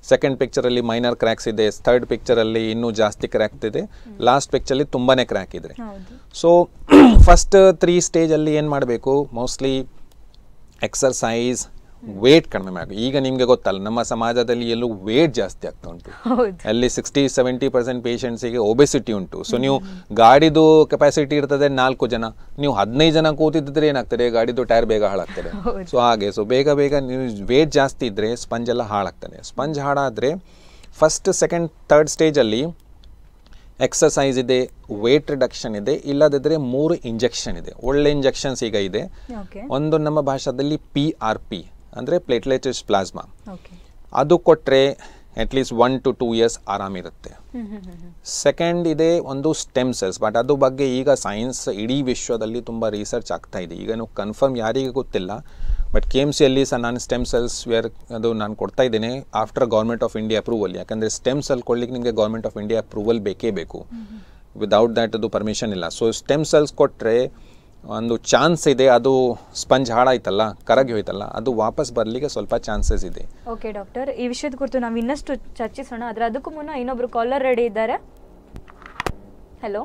ಸೆಕೆಂಡ್ ಪಿಕ್ಚರಲ್ಲಿ ಮೈನರ್ ಕ್ರ್ಯಾಕ್ಸ್ ಇದೆ ಥರ್ಡ್ ಪಿಕ್ಚರಲ್ಲಿ ಇನ್ನೂ ಜಾಸ್ತಿ ಕ್ರ್ಯಾಕ್ ಇದೆ ಲಾಸ್ಟ್ ಪಿಕ್ಚರಲ್ಲಿ ತುಂಬಾ ಕ್ರ್ಯಾಕ್ ಇದೆ ಹೌದು ಸೊ ಫಸ್ಟ್ ತ್ರೀ ಸ್ಟೇಜಲ್ಲಿ ಏನು ಮಾಡಬೇಕು ಮೋಸ್ಟ್ಲಿ ಎಕ್ಸರ್ಸೈಸ್ ವೇಟ್ ಕಡಿಮೆ ಮಾಡಬೇಕು ಈಗ ನಿಮಗೆ ಗೊತ್ತಲ್ಲ ನಮ್ಮ ಸಮಾಜದಲ್ಲಿ ಎಲ್ಲೂ ವೇಟ್ ಜಾಸ್ತಿ ಆಗ್ತಾ ಉಂಟು ಹೌದು ಅಲ್ಲಿ ಸಿಕ್ಸ್ಟಿ ಸೆವೆಂಟಿ ಪರ್ಸೆಂಟ್ ಪೇಷಂಟ್ಸಿಗೆ ಒಬೆಸಿಟಿ ಉಂಟು ಸೊ ನೀವು ಗಾಡಿದು ಕೆಪಾಸಿಟಿ ಇರ್ತದೆ ನಾಲ್ಕು ಜನ ನೀವು ಹದಿನೈದು ಜನ ಕೂತಿದ್ದರೆ ಏನಾಗ್ತದೆ ಗಾಡಿದು ಟೈರ್ ಬೇಗ ಹಾಳಾಗ್ತದೆ ಹೌದು. ಸೊ ಹಾಗೆ ಸೊ ಬೇಗ ಬೇಗ ನೀವು ವೇಟ್ ಜಾಸ್ತಿ ಇದ್ದರೆ ಸ್ಪಂಜ್ ಎಲ್ಲ ಹಾಳಾಗ್ತದೆ ಸ್ಪಂಜ್ ಹಾಳಾದರೆ ಫಸ್ಟ್ ಸೆಕೆಂಡ್ ಥರ್ಡ್ ಸ್ಟೇಜಲ್ಲಿ ಎಕ್ಸಸೈಸ್ ಇದೆ ವೇಟ್ ರಿಡಕ್ಷನ್ ಇದೆ ಇಲ್ಲದಿದ್ದರೆ ಮೂರು ಇಂಜೆಕ್ಷನ್ ಇದೆ ಒಳ್ಳೆ ಇಂಜೆಕ್ಷನ್ಸ್ ಈಗ ಇದೆ ಓಕೆ ಒಂದು ನಮ್ಮ ಭಾಷಾದಲ್ಲಿ ಪಿ ಆರ್ ಪಿ ಅಂದರೆ ಪ್ಲೇಟ್ಲೆಟಿಸ್ ಪ್ಲಾಸ್ಮಾ ಓಕೆ ಅದು ಕೊಟ್ಟರೆ at least one to two years ಆರಾಮಿರುತ್ತೆ hmm hmm hmm hmm second ಇದೆ ಒಂದು ಸ್ಟೆಮ್ ಸೆಲ್ಸ್ ಬಟ್ ಅದು ಬಗ್ಗೆ ಈಗ ಸೈನ್ಸ್ ಇಡೀ ವಿಶ್ವದಲ್ಲಿ ತುಂಬ ರಿಸರ್ಚ್ ಆಗ್ತಾ ಇದೆ ಈಗನು ಕನ್ಫರ್ಮ್ ಯಾರಿಗೂ ಗೊತ್ತಿಲ್ಲ ಬಟ್ ಕೆ ಎಮ್ ಸಿಯಲ್ಲಿ ಸಹ ನಾನು ಸ್ಟೆಮ್ ಸೆಲ್ಸ್ ವೇರ್ ಅದು ನಾನು ಕೊಡ್ತಾ ಇದ್ದೇನೆ after government of India approval ಯಾಕಂದರೆ ಸ್ಟೆಮ್ ಸೆಲ್ ಕೊಡ್ಲಿಕ್ಕೆ ನಿಮಗೆ ಗೌರ್ಮೆಂಟ್ ಆಫ್ ಇಂಡಿಯಾ ಅಪ್ರೂವಲ್ ಬೇಕೇ ಬೇಕು ವಿದೌಟ್ ದ್ಯಾಟ್ ಅದು ಪರ್ಮಿಷನ್ ಇಲ್ಲ ಸೊ ಸ್ಟೆಮ್ ಸೆಲ್ಸ್ ಕೊಟ್ಟರೆ ಒಂದು ಚಾನ್ಸ್ ಇದೆ ಅದು ಸ್ಪಂಜ್ ಹಾಳಾಯ್ತಲ್ಲ ಕರಗಿ ಹೋಯ್ತಲ್ಲ ಅದು ವಾಪಸ್ ಬರಲಿಕ್ಕೆ ಸ್ವಲ್ಪ ಚಾನ್ಸಸ್ ಇದೆ ಓಕೆ ಡಾಕ್ಟರ್ ಈ ವಿಷಯದ ಕುರಿತು ನಾವು ಇನ್ನಷ್ಟು ಚರ್ಚಿಸೋಣ ಆದರೆ ಅದಕ್ಕೂ ಮುನ್ನ ಇನ್ನೊಬ್ರು ಕಾಲರ್ ರೆಡಿ ಇದ್ದಾರೆ ಹಲೋ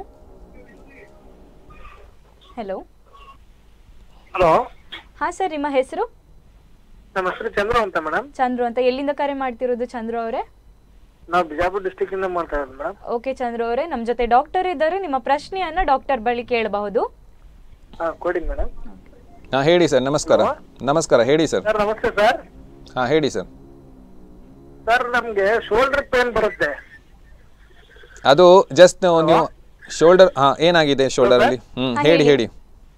ಹಲೋ ಹಲೋ ಹಾಂ ಸರ್ ನಿಮ್ಮ ಹೆಸರು ನಮ್ಮ ಹೆಸರು ಚಂದ್ರು ಅಂತ ಮೇಡಮ್ ಚಂದ್ರು ಅಂತ ಎಲ್ಲಿಂದ ಕರೆ ಮಾಡ್ತಿರೋದು ಚಂದ್ರು ಅವರೇ ನಾವು ಬಿಜಾಪುರ ಡಿಸ್ಟಿಕ್ ಇಂದ ಮಾಡ್ತಾ ಇರೋದು ಮೇಡಮ್ ಓಕೆ ಚಂದ್ರು ಅವರೇ ನಮ್ಮ ಜೊತೆ ಡಾಕ್ಟರ್ ಇದ್ದಾರೆ ನಿಮ್ಮ ಪ್ರಶ್ನೆಯನ್ನ ಡಾಕ್ಟರ್ ಬಳಿ ಕೇಳಬಹುದು ಹಾ ಕೊಡಿ ಮೇಡಮ್ ಹಾಂ ಹೇಳಿ ಸರ್ ನಮಸ್ಕಾರ ನಮಸ್ಕಾರ ಹೇಳಿ ಸರ್ ಸರ್ ನಮಸ್ತೆ ಸರ್ ಹಾಂ ಹೇಳಿ ಸರ್ ಸರ್ ನಮ್ಗೆ ಶೋಲ್ಡರ್ ಪೇನ್ ಬರುತ್ತೆ ಅದು ಜಸ್ಟ್ ನೀವು ಶೋಲ್ಡರ್ ಹಾ ಏನಾಗಿದೆ ಶೋಲ್ಡರ್ ಅಲ್ಲಿ ಹ್ಮ್ ಹಾ, ಹೇಳಿ ಹೇಳಿ. ಹೇಳಿ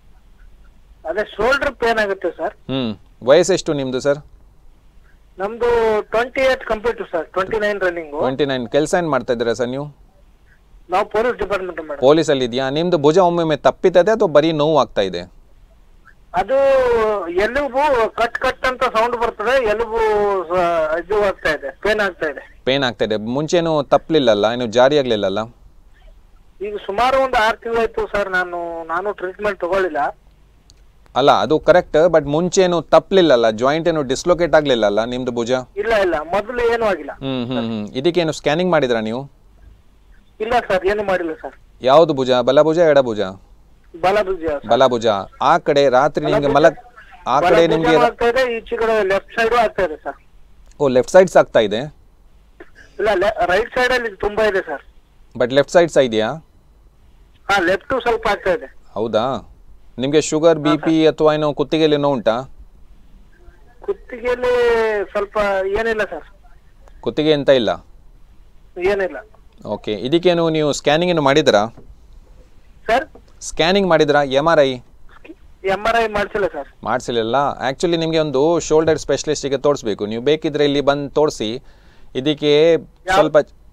ಅದೇ ಶೋಲ್ಡರ್ ಪೇನ್ ಆಗುತ್ತೆ ಸರ್ ಹ್ಮ್ ವಯಸ್ಸೆಷ್ಟು ನಿಮ್ದು ಸರ್ ನಮ್ದು twenty eight complete sir twenty nine running twenty nine ಕೆಲಸ ಏನ್ ಮಾಡ್ತಾ ಇದ್ದೀರಾ ಸರ್ ನೀವು ನಾವು ಪೊಲೀಸ್ ಡಿಪಾರ್ಟ್ಮೆಂಟ್ ಮೇಡಮ್ ಪೊಲೀಸ್ ಅಲ್ಲಿ ಇದೆಯಾ ನಿಮ್ದು ಭುಜ ಒಮ್ಮೊಮ್ಮೆ ತಪ್ಪಿತದೆ ಅಥವಾ ಬರೀ ನೋವು ಆಗ್ತಾ ಇದೆ ಅದು ಎಲುಬು ಕಟ್ ಕಟ್ ಅಂತ ಸೌಂಡ್ ಬರ್ತದೆ ಎಲುಬು ಸ- ಇದು ಆಗ್ತಾ ಇದೆ ಪೇನ್ ಆಗ್ತಾ ಇದೆ ಪೇನ್ ಆಗ್ತಾ ಇದೆ ಮುಂಚೆನೂ ತಪ್ಪಲಿಲ್ಲಲ್ಲ ಏನು ಜಾರಿ ಆಗ್ಲಿಲ್ಲಲ್ಲ ಈಗ ಸುಮಾರು ಒಂದು ಆರು ತಿಂಗಳಾಯ್ತು ಸರ್ ನಾನು ನಾನು ಟ್ರೀಟ್ಮೆಂಟ್ ತಗೊಳ್ಳಿಲ್ಲ ಅಲ್ಲ ಅದು ಕರೆಕ್ಟ್ ಬಟ್ ಮುಂಚೆನು ತಪ್ಪಲಿಲ್ಲಲ್ಲ ಜಾಯಿಂಟ್ ಏನು ಡಿಸ್ಲೊಕೇಟ್ ಆಗ್ಲಿಲ್ಲಲ್ಲ ನಿಮ್ದು ಭುಜ ಇಲ್ಲ ಇಲ್ಲ ಮೊದಲು ಏನೂ ಆಗಿಲ್ಲ ಹ್ಮ್ ಹ್ಮ್ ಹ್ಮ್ ಇದಕ್ಕೇನು ಸ್ಕ್ಯಾನಿಂಗ್ ಮಾಡಿದ್ರಾ ನೀವು ಇಲ್ಲ ಸರ್ ಏನು ಮಾಡಿಲ್ಲ ಸರ್ ಯಾವ್ದು ಭುಜ ಬಲಭುಜ ಎಡಭುಜ ಬಲಭುಜ ಸರ್. ಬಲಭುಜ ಆ ಕಡೆ ರಾತ್ರಿ ನಿಮ್ಗೆ ಮಲಗ್ ಆ ಕಡೆ ಬಲಭುಜನೂ ನಿಮ್ಗೆ ಆಗ್ತಾ ಇದೆ ಈಚೆ ಕಡೆ ಲೆಫ್ಟ್ ಸೈಡು ಆಗ್ತಾ ಇದೆ ಸರ್ ಓ ಲೆಫ್ಟ್ ಸೈಡ್ಸ್ ಆಗ್ತಾ ಇದೆ ಇಲ್ಲ ರೈಟ್ ಸೈಡ್ ಅಲ್ಲಿ ತುಂಬಾ ಇದೆ ಸರ್ ಬಟ್ ಲೆಫ್ಟ್ ಸೈಡ್ ಸಹ ಇದೆಯಾ ಹಾ ಲೆಫ್ಟ್ ಸ್ವಲ್ಪ ಆಗ್ತಾ ಇದೆ ಹೌದಾ ನಿಮಗೆ ಶುಗರ್ ಬಿ ಪಿ ಅಥವಾ ಏನೋ ಕುತ್ತಿಗೆಯಲ್ಲಿ ನೋವು ಉಂಟಾ ಕುತ್ತಿಗೆಯಲ್ಲಿ ಸ್ವಲ್ಪ ಏನಿಲ್ಲ ಸರ್ ಕುತ್ತಿಗೆ ಅಂತ ಇಲ್ಲ ಏನಿಲ್ಲ ಓಕೆ ಇದಕ್ಕೇನು ನೀವು ಸ್ಕ್ಯಾನಿಂಗ್ ಏನು ಮಾಡಿದ್ರಾ ಸರ್ ಸ್ಕ್ಯಾನಿಂಗ್ ಮಾಡಿದ್ರಾ M R I M R I ಮಾಡಿಸಿಲ್ಲ ಸರ್ ಮಾಡಿಸಲಿಲ್ಲ ಆ್ಯಕ್ಚುಲಿ ನಿಮಗೆ ಒಂದು ಶೋಲ್ಡರ್ ಸ್ಪೆಷಲಿಸ್ಟಿಗೆ ತೋರಿಸ್ಬೇಕು ನೀವು ಬೇಕಿದ್ರೆ ಇಲ್ಲಿ ಬಂದು ತೋರಿಸಿ ಇದಕ್ಕೆ ಸ್ವಲ್ಪ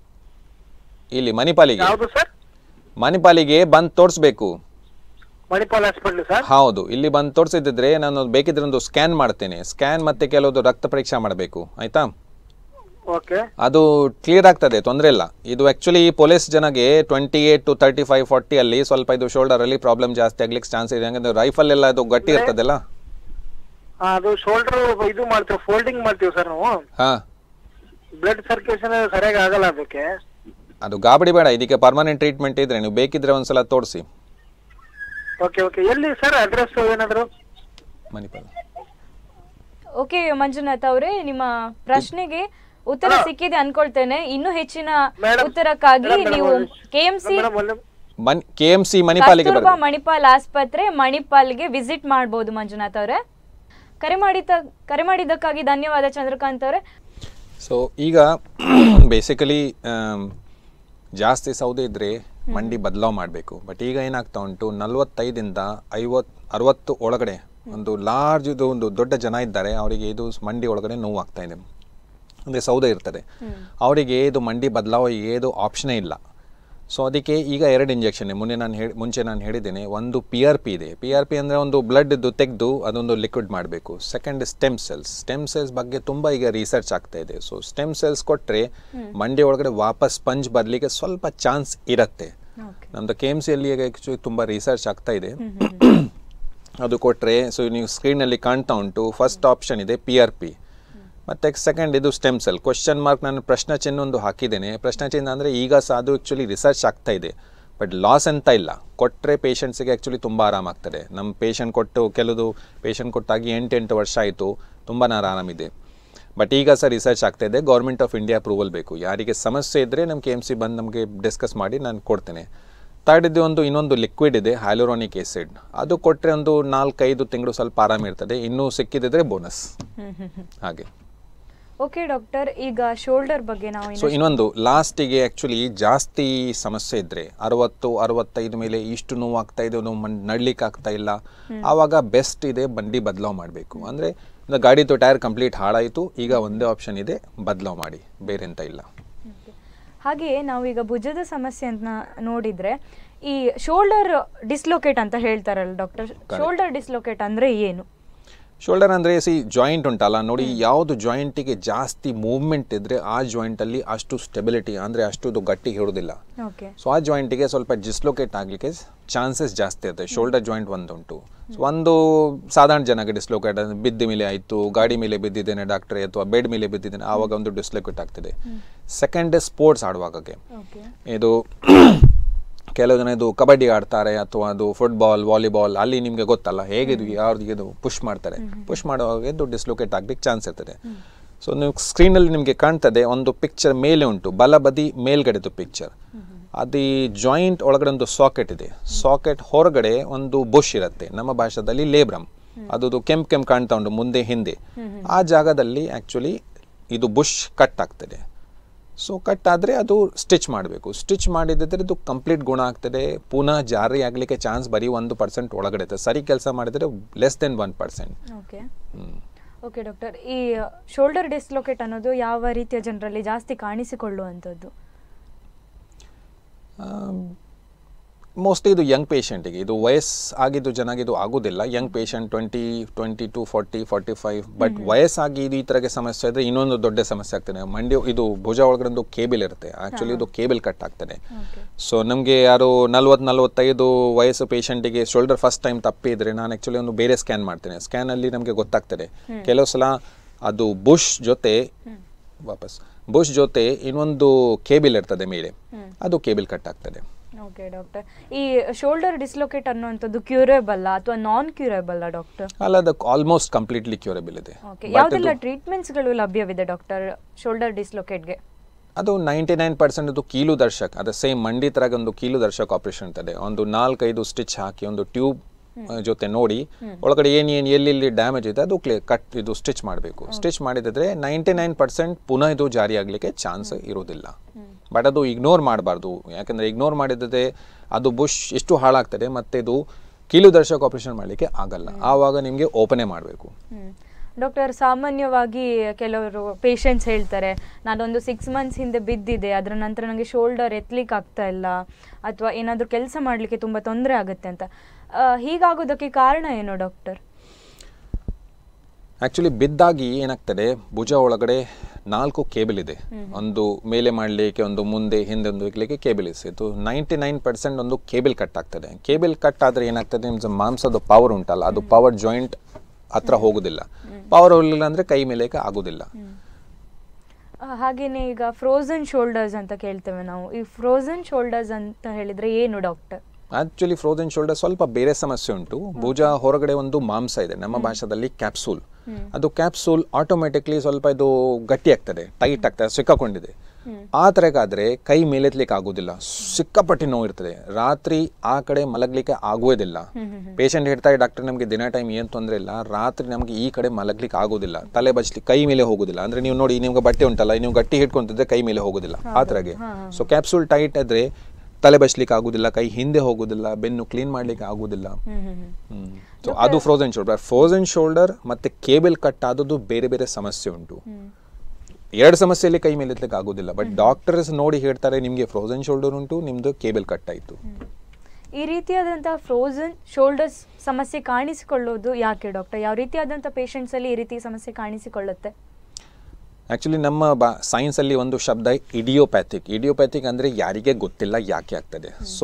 ಇಲ್ಲಿ ಮಣಿಪಾಲಿಗೆ ಯಾವುದು ಸರ್ ಮಣಿಪಾಲಿಗೆ ಬಂದು ತೋರಿಸ್ಬೇಕು ಮಣಿಪಾಲ್ ಹಾಸ್ಪಿಟ್ಲ್ ಸರ್ ಹೌದು ಇಲ್ಲಿ ಬಂದು ತೋರಿಸಿದ್ರೆ ನಾನು ಬೇಕಿದ್ರೆ ಒಂದು ಸ್ಕ್ಯಾನ್ ಮಾಡ್ತೇನೆ ಸ್ಕ್ಯಾನ್ ಮತ್ತೆ ಕೆಲವೊಂದು ರಕ್ತ ಪರೀಕ್ಷೆ ಮಾಡಬೇಕು ಆಯ್ತಾ ಓಕೆ ಅದು ಕ್ಲಿಯರ್ ಆಗ್ತದೆ ತೊಂದರೆ ಇಲ್ಲ ಇದು ಆ್ಯಕ್ಚುಲಿ ಪೊಲೀಸ್ ಜನಗೆ twenty eight to thirty five forty ಅಲ್ಲಿ ಸ್ವಲ್ಪ ಇದು shoulder ಅಲ್ಲಿ ಪ್ರಾಬ್ಲಮ್ ಜಾಸ್ತಿ ಆಗ್ಲಿಕ್ಕೆ ಚಾನ್ಸ್ ಇದೆ ಯಾಕಂದ್ರೆ ರೈಫಲ್ ಎಲ್ಲ ಅದು ಗಟ್ಟಿ ಇರ್ತದಲ್ಲ ಅದು ಶೋಲ್ಡರ್ ಇದು ಮಾಡ್ತೀವಿ ಫೋಲ್ಡಿಂಗ್ ಮಾಡ್ತೀವಿ ಸರ್ ನಾವು ಹಾ ಬ್ಲಡ್ ಸರ್ಕ್ಯುಲೇಷನ್ ಸರಿಯಾಗಿ ಆಗಲ್ಲ ಅದಕ್ಕೆ ಅದು ಗಾಬಡಿ ಬೇಡ ಇದಕ್ಕೆ ಪರ್ಮನೆಂಟ್ ಟ್ರೀಟ್ಮೆಂಟ್ ಇದ್ರೆ ನೀವು ಬೇಕಿದ್ರೆ ಒಂದ್ಸಲ ತೋರಿಸಿ ಓಕೆ ಓಕೆ ಎಲ್ಲಿ ಸರ್ ಅಡ್ರೆಸ್ ಏನಾದ್ರು ಮಣಿಪಾಲ್ ಓಕೆ ಮಂಜುನಾಥ್ ಅವರೇ ನಿಮ್ಮ ಪ್ರಶ್ನೆಗೆ ಉತ್ತರ ಸಿಕ್ಕಿದೆ ಅನ್ಕೊಳ್ತೇನೆ ಇನ್ನೂ ಹೆಚ್ಚಿನ Madam, ಉತ್ತರಕ್ಕಾಗಿ madam, ನೀವು madam, K M C madam ಒಂದು ಮನ್ ಕೆ ಎಂ ಸಿ ಮಣಿಪಾಲಿಗೆ ಕಸ್ತೂರ್ಬಾ ಬರಬೇಕು ಮಣಿಪಾಲ್ ಆಸ್ಪತ್ರೆ ಮಣಿಪಾಲ್ಗೆ ವಿಸಿಟ್ ಮಾಡಬಹುದು ಮಂಜುನಾಥ್ ಅವರೇ ಕರೆ ಮಾಡಿದ ಕರೆ ಮಾಡಿದ್ದಕ್ಕಾಗಿ ಧನ್ಯವಾದ ಚಂದ್ರಕಾಂತ್ ಅವರೇ ಸೊ ಈಗ ಬೇಸಿಕಲಿ ಜಾಸ್ತಿ ಸೌದೆ ಇದ್ದರೆ ಮಂಡಿ ಬದಲಾವ್ ಮಾಡಬೇಕು ಬಟ್ ಈಗ ಏನಾಗ್ತಾ ಉಂಟು ನಲವತ್ತೈದಿಂದ ಐವತ್ತು ಅರವತ್ತು ಒಳಗಡೆ ಒಂದು ಲಾರ್ಜ್ ಇದು ಒಂದು ದೊಡ್ಡ ಜನ ಇದ್ದಾರೆ ಅವರಿಗೆ ಇದು ಮಂಡಿ ಒಳಗಡೆ ನೋವು ಆಗ್ತಾ ಇದೆ ಅಂದರೆ ಸೌದೆ ಇರ್ತದೆ ಅವರಿಗೆ ಇದು ಮಂಡಿ ಬದಲಾವ ಇದು ಆಪ್ಷನೇ ಇಲ್ಲ ಸೊ ಅದಕ್ಕೆ ಈಗ ಎರಡು ಇಂಜೆಕ್ಷನ್ ಮುಂದೆ ನಾನು ಹೇಳಿ ಮುಂಚೆ ನಾನು ಹೇಳಿದ್ದೇನೆ ಒಂದು ಪಿ ಆರ್ ಪಿ ಇದೆ ಪಿ ಆರ್ ಪಿ ಅಂದರೆ ಒಂದು ಬ್ಲಡ್ ಇದು ತೆಗೆದು ಅದೊಂದು ಲಿಕ್ವಿಡ್ ಮಾಡಬೇಕು second stem cells stem cells ಬಗ್ಗೆ ತುಂಬ ಈಗ ರಿಸರ್ಚ್ ಆಗ್ತಾ ಇದೆ ಸೊ ಸ್ಟೆಮ್ ಸೆಲ್ಸ್ ಕೊಟ್ಟರೆ ಮಂಡಿ ಒಳಗಡೆ ವಾಪಸ್ ಸ್ಪಂಜ್ ಬರಲಿಕ್ಕೆ ಸ್ವಲ್ಪ ಚಾನ್ಸ್ ಇರುತ್ತೆ ಓಕೆ ನಮ್ಮದು ಕೆ ಎಮ್ ಸಿಯಲ್ಲಿ ಈಗ ಆ್ಯಕ್ಚುಲಿ ತುಂಬ ರಿಸರ್ಚ್ ಆಗ್ತಾ ಇದೆ ಅದು ಕೊಟ್ಟರೆ ಸೊ ನೀವು ಸ್ಕ್ರೀನಲ್ಲಿ ಕಾಣ್ತಾ ಉಂಟು ಫಸ್ಟ್ ಆಪ್ಷನ್ ಇದೆ ಪಿ ಆರ್ ಪಿ ಮತ್ತು ಸೆಕೆಂಡ್ ಇದು ಸ್ಟೆಮ್ ಸೆಲ್ ಕ್ವಶನ್ ಮಾರ್ಕ್ ನಾನು ಪ್ರಶ್ನೆ ಚಿಹ್ನೆ ಒಂದು ಹಾಕಿದ್ದೇನೆ ಪ್ರಶ್ನೆ ಚಿಹ್ನೆ ಅಂದರೆ ಈಗ ಸಹ ಅದು ಆ್ಯಕ್ಚುಲಿ ರಿಸರ್ಚ್ ಆಗ್ತಾ ಇದೆ ಬಟ್ ಲಾಸ್ ಅಂತ ಇಲ್ಲ ಕೊಟ್ಟರೆ ಪೇಷಂಟ್ಸಿಗೆ ಆ್ಯಕ್ಚುಲಿ ತುಂಬ ಆರಾಮಾಗ್ತದೆ ನಮ್ಮ ಪೇಷಂಟ್ ಕೊಟ್ಟು ಕೆಲವು ಪೇಷಂಟ್ ಕೊಟ್ಟಾಗಿ ಎಂಟು ಎಂಟು ವರ್ಷ ಆಯಿತು ತುಂಬಾ ಆರಾಮಿದೆ ಬಟ್ ಈಗ ಸಹ ರಿಸರ್ಚ್ ಆಗ್ತಾ ಇದೆ ಗೌರ್ಮೆಂಟ್ ಆಫ್ ಇಂಡಿಯಾ ಅಪ್ರೂವಲ್ ಬೇಕು ಯಾರಿಗೆ ಸಮಸ್ಯೆ ಇದ್ದರೆ ನಮ್ಮ ಕೆ ಎಮ್ ಸಿ ಬಂದು ನಮಗೆ ಡಿಸ್ಕಸ್ ಮಾಡಿ ನಾನು ಕೊಡ್ತೇನೆ ಥರ್ಡ್ ಇದು ಒಂದು ಇನ್ನೊಂದು ಲಿಕ್ವಿಡ್ ಇದೆ ಹ್ಯಾಲೋರಾನಿಕ್ ಆಸಿಡ್ ಅದು ಕೊಟ್ಟರೆ ಒಂದು ನಾಲ್ಕೈದು ತಿಂಗಳು ಸ್ವಲ್ಪ ಆರಾಮಿರ್ತದೆ ಇನ್ನೂ ಸಿಕ್ಕಿದ್ರೆ ಬೋನಸ್ ಹಾಗೆ ಓಕೆ ಡಾಕ್ಟರ್ ಈಗ ಶೋಲ್ಡರ್ ಬಗ್ಗೆ ನಾವು ಸೊ ಇನ್ನಷ್ಟು- ಇನ್ನೊಂದು ಲಾಸ್ಟಿಗೆ ಆ್ಯಕ್ಚುಲಿ ಜಾಸ್ತಿ ಸಮಸ್ಯೆ ಇದ್ದರೆ ಅರವತ್ತು ಅರವತ್ತೈದು ಮೇಲೆ ಇಷ್ಟು ನೋವಾಗ್ತಾ ಇದೆ ನೋವು ಮನ್ ನಡ್ಲಿಕ್ಕೆ ಆಗ್ತಾ ಇಲ್ಲ ಆವಾಗ ಬೆಸ್ಟ್ ಇದೆ ಬಂಡಿ ಬದಲಾವ್ ಮಾಡಬೇಕು ಅಂದರೆ ಗಾಡಿದು ಟೈರ್ ಕಂಪ್ಲೀಟ್ ಹಾಳಾಯಿತು ಈಗ ಒಂದೇ ಆಪ್ಷನ್ ಇದೆ ಬದಲಾವ್ ಮಾಡಿ ಬೇರೆ ಎಂತ ಇಲ್ಲ Okay. ಹಾಗೆಯೇ ನಾವೀಗ ಭುಜದ ಸಮಸ್ಯೆ ಅಂತ ನೋಡಿದ್ರೆ ಈ ಶೋಲ್ಡರ್ ಡಿಸ್ಲೊಕೇಟ್ ಅಂತ ಹೇಳ್ತಾರಲ್ಲ ಡಾಕ್ಟರ್ ಶೋಲ್ಡರ್ ಡಿಸ್ಲೊಕೇಟ್ ಅಂದ್ರೆ ಏನು ಶೋಲ್ಡರ್ ಅಂದರೆ ಸಿ ಜಾಯಿಂಟ್ ಉಂಟಲ್ಲ ನೋಡಿ ಯಾವುದು ಜಾಯಿಂಟಿಗೆ ಜಾಸ್ತಿ ಮೂವ್ಮೆಂಟ್ ಇದ್ದರೆ ಆ ಜಾಯಿಂಟಲ್ಲಿ ಅಷ್ಟು ಸ್ಟೆಬಿಲಿಟಿ ಅಂದರೆ ಅಷ್ಟು ಇದು ಗಟ್ಟಿ ಹಿಡಿದಿಲ್ಲ ಓಕೆ ಸೊ ಆ ಜಾಯಿಂಟಿಗೆ ಸ್ವಲ್ಪ ಡಿಸ್ಲೊಕೇಟ್ ಆಗಲಿಕ್ಕೆ ಚಾನ್ಸಸ್ ಜಾಸ್ತಿ ಇರುತ್ತೆ ಶೋಲ್ಡರ್ ಜಾಯಿಂಟ್ ಒಂದುಂಟು ಸೊ ಒಂದು ಸಾಧಾರಣ ಜನಕ್ಕೆ ಡಿಸ್ಲೊಕೇಟ್ ಬಿದ್ದ ಮೇಲೆ ಆಯಿತು ಗಾಡಿ ಮೇಲೆ ಬಿದ್ದಿದ್ದೇನೆ ಡಾಕ್ಟ್ರೆ ಅಥವಾ ಬೆಡ್ ಮೇಲೆ ಬಿದ್ದಿದ್ದೇನೆ ಆವಾಗ ಒಂದು ಡಿಸ್ಲೊಕೇಟ್ ಆಗ್ತದೆ ಸೆಕೆಂಡ್ ಸ್ಪೋರ್ಟ್ಸ್ ಆಡುವಾಗಕ್ಕೆ ಓಕೆ ಇದು ಕೆಲವು ಜನ ಇದು ಕಬಡ್ಡಿ ಆಡ್ತಾರೆ ಅಥವಾ ಅದು ಫುಟ್ಬಾಲ್ ವಾಲಿಬಾಲ್ ಅಲ್ಲಿ ನಿಮಗೆ ಗೊತ್ತಲ್ಲ ಹೇಗೆ ಇದು ಯಾವ್ದು ಇದು ಪುಷ್ ಮಾಡ್ತಾರೆ ಪುಷ್ ಮಾಡುವಾಗ ಇದು ಡಿಸ್ಲೊಕೇಟ್ ಆಗ್ಲಿಕ್ಕೆ ಚಾನ್ಸ್ ಇರ್ತದೆ ಸೊ ನೀವು ಸ್ಕ್ರೀನಲ್ಲಿ ನಿಮಗೆ ಕಾಣ್ತದೆ ಒಂದು ಪಿಕ್ಚರ್ ಮೇಲೆ ಉಂಟು ಬಲಬದಿ ಮೇಲ್ಗಡೆದು ಪಿಕ್ಚರ್ ಅದು ಜಾಯಿಂಟ್ ಒಳಗಡೆ ಒಂದು ಸಾಕೆಟ್ ಇದೆ ಸಾಕೆಟ್ ಹೊರಗಡೆ ಒಂದು ಬುಷ್ ಇರುತ್ತೆ ನಮ್ಮ ಭಾಷೆದಲ್ಲಿ ಲೇಬ್ರಮ್ ಅದು ಕೆಂಪು ಕೆಂಪು ಕಾಣ್ತಾ ಉಂಟು ಮುಂದೆ ಹಿಂದೆ ಆ ಜಾಗದಲ್ಲಿ ಆ್ಯಕ್ಚುಲಿ ಇದು ಬುಷ್ ಕಟ್ ಆಗ್ತದೆ ಸೊ ಕಟ್ ಆದರೆ ಅದು ಸ್ಟಿಚ್ ಮಾಡಬೇಕು ಸ್ಟಿಚ್ ಮಾಡಿದ್ರೆ ಇದು ಕಂಪ್ಲೀಟ್ ಗುಣ ಆಗ್ತದೆ ಪುನಃ ಜಾರಿ ಆಗಲಿಕ್ಕೆ ಚಾನ್ಸ್ ಬರೀ ಒಂದು ಪರ್ಸೆಂಟ್ ಒಳಗಡೆ ಇರ್ತದೆ ಸರಿ ಕೆಲಸ ಮಾಡಿದರೆ less than one percent okay okay doctor ಈ ಶೋಲ್ಡರ್ ಡಿಸ್ಲೊಕೇಟ್ ಅನ್ನೋದು ಯಾವ ರೀತಿಯ ಜನರಲ್ಲಿ ಜಾಸ್ತಿ ಕಾಣಿಸಿಕೊಳ್ಳುವಂಥದ್ದು ಮೋಸ್ಟ್ಲಿ ಇದು ಯಂಗ್ ಪೇಷಂಟಿಗೆ ಇದು ವಯಸ್ಸು ಆಗಿದ್ದು ಜನಗೆ ಇದು ಆಗೋದಿಲ್ಲ young patient twenty twenty to forty forty five but ವಯಸ್ಸಾಗಿ ಇದು ಈ ಥರಗೆ ಸಮಸ್ಯೆ ಇದ್ರೆ ಇನ್ನೊಂದು ದೊಡ್ಡ ಸಮಸ್ಯೆ ಆಗ್ತದೆ ಮಂಡಿ ಇದು ಭುಜ ಒಳಗಡೆ ಒಂದು ಕೇಬಲ್ ಇರುತ್ತೆ ಆ್ಯಕ್ಚುಲಿ ಇದು ಕೇಬಲ್ ಕಟ್ ಆಗ್ತದೆ ಓಕೆ ಸೊ ನಮಗೆ ಯಾರು ನಲ್ವತ್ತು ನಲ್ವತ್ತೈದು ವಯಸ್ಸು ಪೇಷಂಟಿಗೆ ಶೋಲ್ಡರ್ ಫಸ್ಟ್ ಟೈಮ್ ತಪ್ಪಿದ್ರೆ ನಾನು ಆ್ಯಕ್ಚುಲಿ ಒಂದು ಬೇರೆ ಸ್ಕ್ಯಾನ್ ಮಾಡ್ತೇನೆ ಸ್ಕ್ಯಾನಲ್ಲಿ ನಮಗೆ ಗೊತ್ತಾಗ್ತದೆ ಕೆಲವು ಸಲ ಅದು ಬುಷ್ ಜೊತೆ ವಾಪಸ್ ಬುಷ್ ಜೊತೆ ಇನ್ನೊಂದು ಕೇಬಲ್ ಇರ್ತದೆ ಮೇಲೆ ಅದು ಕೇಬಲ್ ಕಟ್ ಆಗ್ತದೆ ಓಕೆ ಡಾಕ್ಟರ್ ಈ ಶೋಲ್ಡರ್ ಡಿಸ್ಲೊಕೇಟ್ ಅನ್ನುವಂಥದ್ದು ಕ್ಯೂರೇಬಲ್ಲ ಅಥವಾ ನಾನ್ ಕ್ಯೂರೇಬಲ್ಲ ಡಾಕ್ಟರ್ ಅಲ್ಲ ಅದು ಆಲ್ಮೋಸ್ಟ್ ಕಂಪ್ಲೀಟ್ಲಿ ಕ್ಯೂರಬಲ್ ಇದೆ ಓಕೆ ಯಾವುದೆಲ್ಲ ಟ್ರೀಟ್ಮೆಂಟ್ಸ್ಗಳು ಲಭ್ಯವಿದೆ ಡಾಕ್ಟರ್ ಶೋಲ್ಡರ್ ಡಿಸ್ಲೊಕೇಟ್ಗೆ ಅದು ನೈಂಟಿ ನೈನ್ ಪರ್ಸೆಂಟ್ ಅದು ಕೀಲು ದರ್ಶಕ್ ಅದು ಸೇಮ್ ಮಂಡಿ ಥರಾಗ ಒಂದು ಕೀಲು ದರ್ಶಕ್ ಆಪರೇಷನ್ ಇರ್ತದೆ ಒಂದು ನಾಲ್ಕೈದು ಸ್ಟಿಚ್ ಹಾಕಿ ಒಂದು ಟ್ಯೂಬ್ ಜೊತೆ ನೋಡಿ ಒಳಗಡೆ ಏನು ಏನು ಎಲ್ಲೆಲ್ಲಿ ಡ್ಯಾಮೇಜ್ ಇದೆ ಅದು ಕ್ಲೇ ಕಟ್ ಇದು ಸ್ಟಿಚ್ ಮಾಡಬೇಕು ಸ್ಟಿಚ್ ಮಾಡಿದ್ರೆ ನೈಂಟಿ ನೈನ್ ಪರ್ಸೆಂಟ್ ಪುನಃ ಇದು ಜಾರಿ ಆಗಲಿಕ್ಕೆ ಚಾನ್ಸ್ ಇರೋದಿಲ್ಲ ಬಟ್ ಅದು ಇಗ್ನೋರ್ ಮಾಡಬಾರ್ದು ಯಾಕಂದರೆ ಇಗ್ನೋರ್ ಮಾಡಿದ್ರೆ ಅದು ಬುಷ್ ಎಷ್ಟು ಹಾಳಾಗ್ತದೆ ಮತ್ತು ಇದು ಕೀಲು ದರ್ಶಕ ಆಪರೇಷನ್ ಮಾಡಲಿಕ್ಕೆ ಆಗಲ್ಲ ಆವಾಗ ನಿಮಗೆ ಓಪನೇ ಮಾಡಬೇಕು ಡಾಕ್ಟರ್ ಸಾಮಾನ್ಯವಾಗಿ ಕೆಲವರು ಪೇಷಂಟ್ಸ್ ಹೇಳ್ತಾರೆ ನಾನೊಂದು ಸಿಕ್ಸ್ ಮಂತ್ಸ್ ಹಿಂದೆ ಬಿದ್ದಿದೆ ಅದರ ನಂತರ ನನಗೆ ಶೋಲ್ಡರ್ ಎತ್ತಲಿಕ್ಕೆ ಆಗ್ತಾ ಇಲ್ಲ ಅಥವಾ ಏನಾದರೂ ಕೆಲಸ ಮಾಡಲಿಕ್ಕೆ ತುಂಬ ತೊಂದರೆ ಆಗುತ್ತೆ ಅಂತ ಆ, ಹೀಗಾಗೋದಕ್ಕೆ ಕಾರಣ ಏನು ಡಾಕ್ಟರ್ ಆ್ಯಕ್ಚುಲಿ ಬಿದ್ದಾಗಿ ಏನಾಗ್ತದೆ ಭುಜ ಒಳಗಡೆ ನಾಲ್ಕು ಕೇಬಲ್ ಇದೆ ಒಂದು ಮೇಲೆ ಮಾಡಲಿಕ್ಕೆ ಒಂದು ಮುಂದೆ ಹಿಂದೆ ಒಂದು ಇಕ್ಲಿಕ್ಕೆ ಕೇಬಲ್ ಇದೆ ಇದು ನೈಂಟಿ ನೈನ್ ಪರ್ಸೆಂಟ್ ಒಂದು ಕೇಬಲ್ ಕಟ್ ಆಗ್ತದೆ ಕೇಬಲ್ ಕಟ್ ಆದರೆ ಏನಾಗ್ತದೆ ನಿಮ್ಮ ಮಾಂಸದ ಪವರ್ ಉಂಟಲ್ಲ ಅದು ಪವರ್ ಜಾಯಿಂಟ್ ಹತ್ರ ಹೋಗೋದಿಲ್ಲ ಪವರ್ ಹೋಗಲಿಲ್ಲ ಅಂದರೆ ಕೈ ಮೇಲೆಕ್ಕೆ ಆಗೋದಿಲ್ಲ ಆ, ಹಾಗೇನೆ ಈಗ ಫ್ರೋಝನ್ ಶೋಲ್ಡರ್ಸ್ ಅಂತ ಕೇಳ್ತೇವೆ ನಾವು ಈ ಫ್ರೋಝನ್ ಶೋಲ್ಡರ್ಸ್ ಅಂತ ಹೇಳಿದ್ರೆ ಏನು ಡಾಕ್ಟರ್ ಆಕ್ಚುಲಿ ಫ್ರೋಸನ್ ಶೋಲ್ಡರ್ ಸ್ವಲ್ಪ ಬೇರೆ ಸಮಸ್ಯೆ ಉಂಟು ಭುಜ ಹೊರಗಡೆ ಒಂದು ಮಾಂಸ ಇದೆ ನಮ್ಮ ಭಾಷೆದಲ್ಲಿ ಕ್ಯಾಪ್ಸೂಲ್ ಅದು ಕ್ಯಾಪ್ಸೂಲ್ ಆಟೋಮೆಟಿಕ್ಲಿ ಸ್ವಲ್ಪ ಇದು ಗಟ್ಟಿ ಆಗ್ತದೆ ಟೈಟ್ ಆಗ್ತದೆ ಸಿಕ್ಕಾಕೊಂಡಿದೆ ಆ ಥರಕ್ಕಾದ್ರೆ ಕೈ ಮೇಲೆತ್ಲಿಕ್ಕೆ ಆಗೋದಿಲ್ಲ ಸಿಕ್ಕಾಪಟ್ಟಿ ನೋವು ಇರ್ತದೆ ರಾತ್ರಿ ಆ ಕಡೆ ಮಲಗ್ಲಿಕ್ಕೆ ಆಗೋದಿಲ್ಲ ಪೇಷಂಟ್ ಹೇಳ್ತಾರೆ ಡಾಕ್ಟರ್ ನಮಗೆ ದಿನ ಟೈಮ್ ಏನು ತೊಂದರೆ ಇಲ್ಲ ರಾತ್ರಿ ನಮಗೆ ಈ ಕಡೆ ಮಲಗ್ಲಿಕ್ಕೆ ಆಗೋದಿಲ್ಲ ತಲೆ ಬಚ್ಲಿಕ್ಕೆ ಕೈ ಮೇಲೆ ಹೋಗೋದಿಲ್ಲ ಅಂದ್ರೆ ನೀವು ನೋಡಿ ನಿಮ್ಗೆ ಬಟ್ಟೆ ಉಂಟಲ್ಲ ನೀವು ಗಟ್ಟಿ ಹಿಡ್ಕೊಂತಿದ್ರೆ ಕೈ ಮೇಲೆ ಹೋಗೋದಿಲ್ಲ ಆ ಥರಗೆ ಸೊ ಕ್ಯಾಪ್ಸೂಲ್ ಟೈಟ್ ಇದ್ರೆ ತಲೆ ಬಚ್ಲಿಕ್ಕೆ ಆಗುದಿಲ್ಲ ಕೈ ಹಿಂದೆ ಹೋಗುದಿಲ್ಲ ಬೆನ್ನು ಕ್ಲೀನ್ ಮಾಡ್ಲಿಕ್ಕೆ ಆಗುದಿಲ್ಲ ಸೊ ಅದು ಫ್ರೋಸನ್ ಶೋಲ್ಡರ್ ಫ್ರೋಸನ್ ಶೋಲ್ಡರ್ ಮತ್ತೆ ಕೇಬಲ್ ಕಟ್ ಆದದ್ದು ಬೇರೆ ಬೇರೆ ಸಮಸ್ಯೆ ಉಂಟು ಎರಡು ಸಮಸ್ಯೆಯಲ್ಲಿ ಕೈ ಮೇಲೆ ಎತ್ತಲಿಕ್ಕೆ ಆಗುದಿಲ್ಲ ಬಟ್ ಡಾಕ್ಟರ್ಸ್ ನೋಡಿ ಹೇಳ್ತಾರೆ ನಿಮಗೆ ಫ್ರೋಸನ್ ಶೋಲ್ಡರ್ ಉಂಟು ನಿಮ್ದು ಕೇಬಲ್ ಕಟ್ ಆಯ್ತು ಈ ರೀತಿಯಾದಂತಹ ಫ್ರೋಝನ್ ಶೋಲ್ಡರ್ಸ್ ಸಮಸ್ಯೆ ಕಾಣಿಸಿಕೊಳ್ಳೋದು ಯಾಕೆ ಡಾಕ್ಟರ್ ಯಾವ ರೀತಿಯಾದಂಥ ಪೇಷಂಟ್ಸ್ ಅಲ್ಲಿ ಈ ರೀತಿ ಸಮಸ್ಯೆ ಕಾಣಿಸಿಕೊಳ್ಳುತ್ತೆ ಆ್ಯಕ್ಚುಲಿ ನಮ್ಮ ಬಾ ಸೈನ್ಸಲ್ಲಿ ಒಂದು ಶಬ್ದ ಇಡಿಯೋಪ್ಯಾಥಿಕ್ ಇಡಿಯೋಪ್ಯಾಥಿಕ್ ಅಂದರೆ ಯಾರಿಗೆ ಗೊತ್ತಿಲ್ಲ ಯಾಕೆ ಆಗ್ತದೆ ಸೊ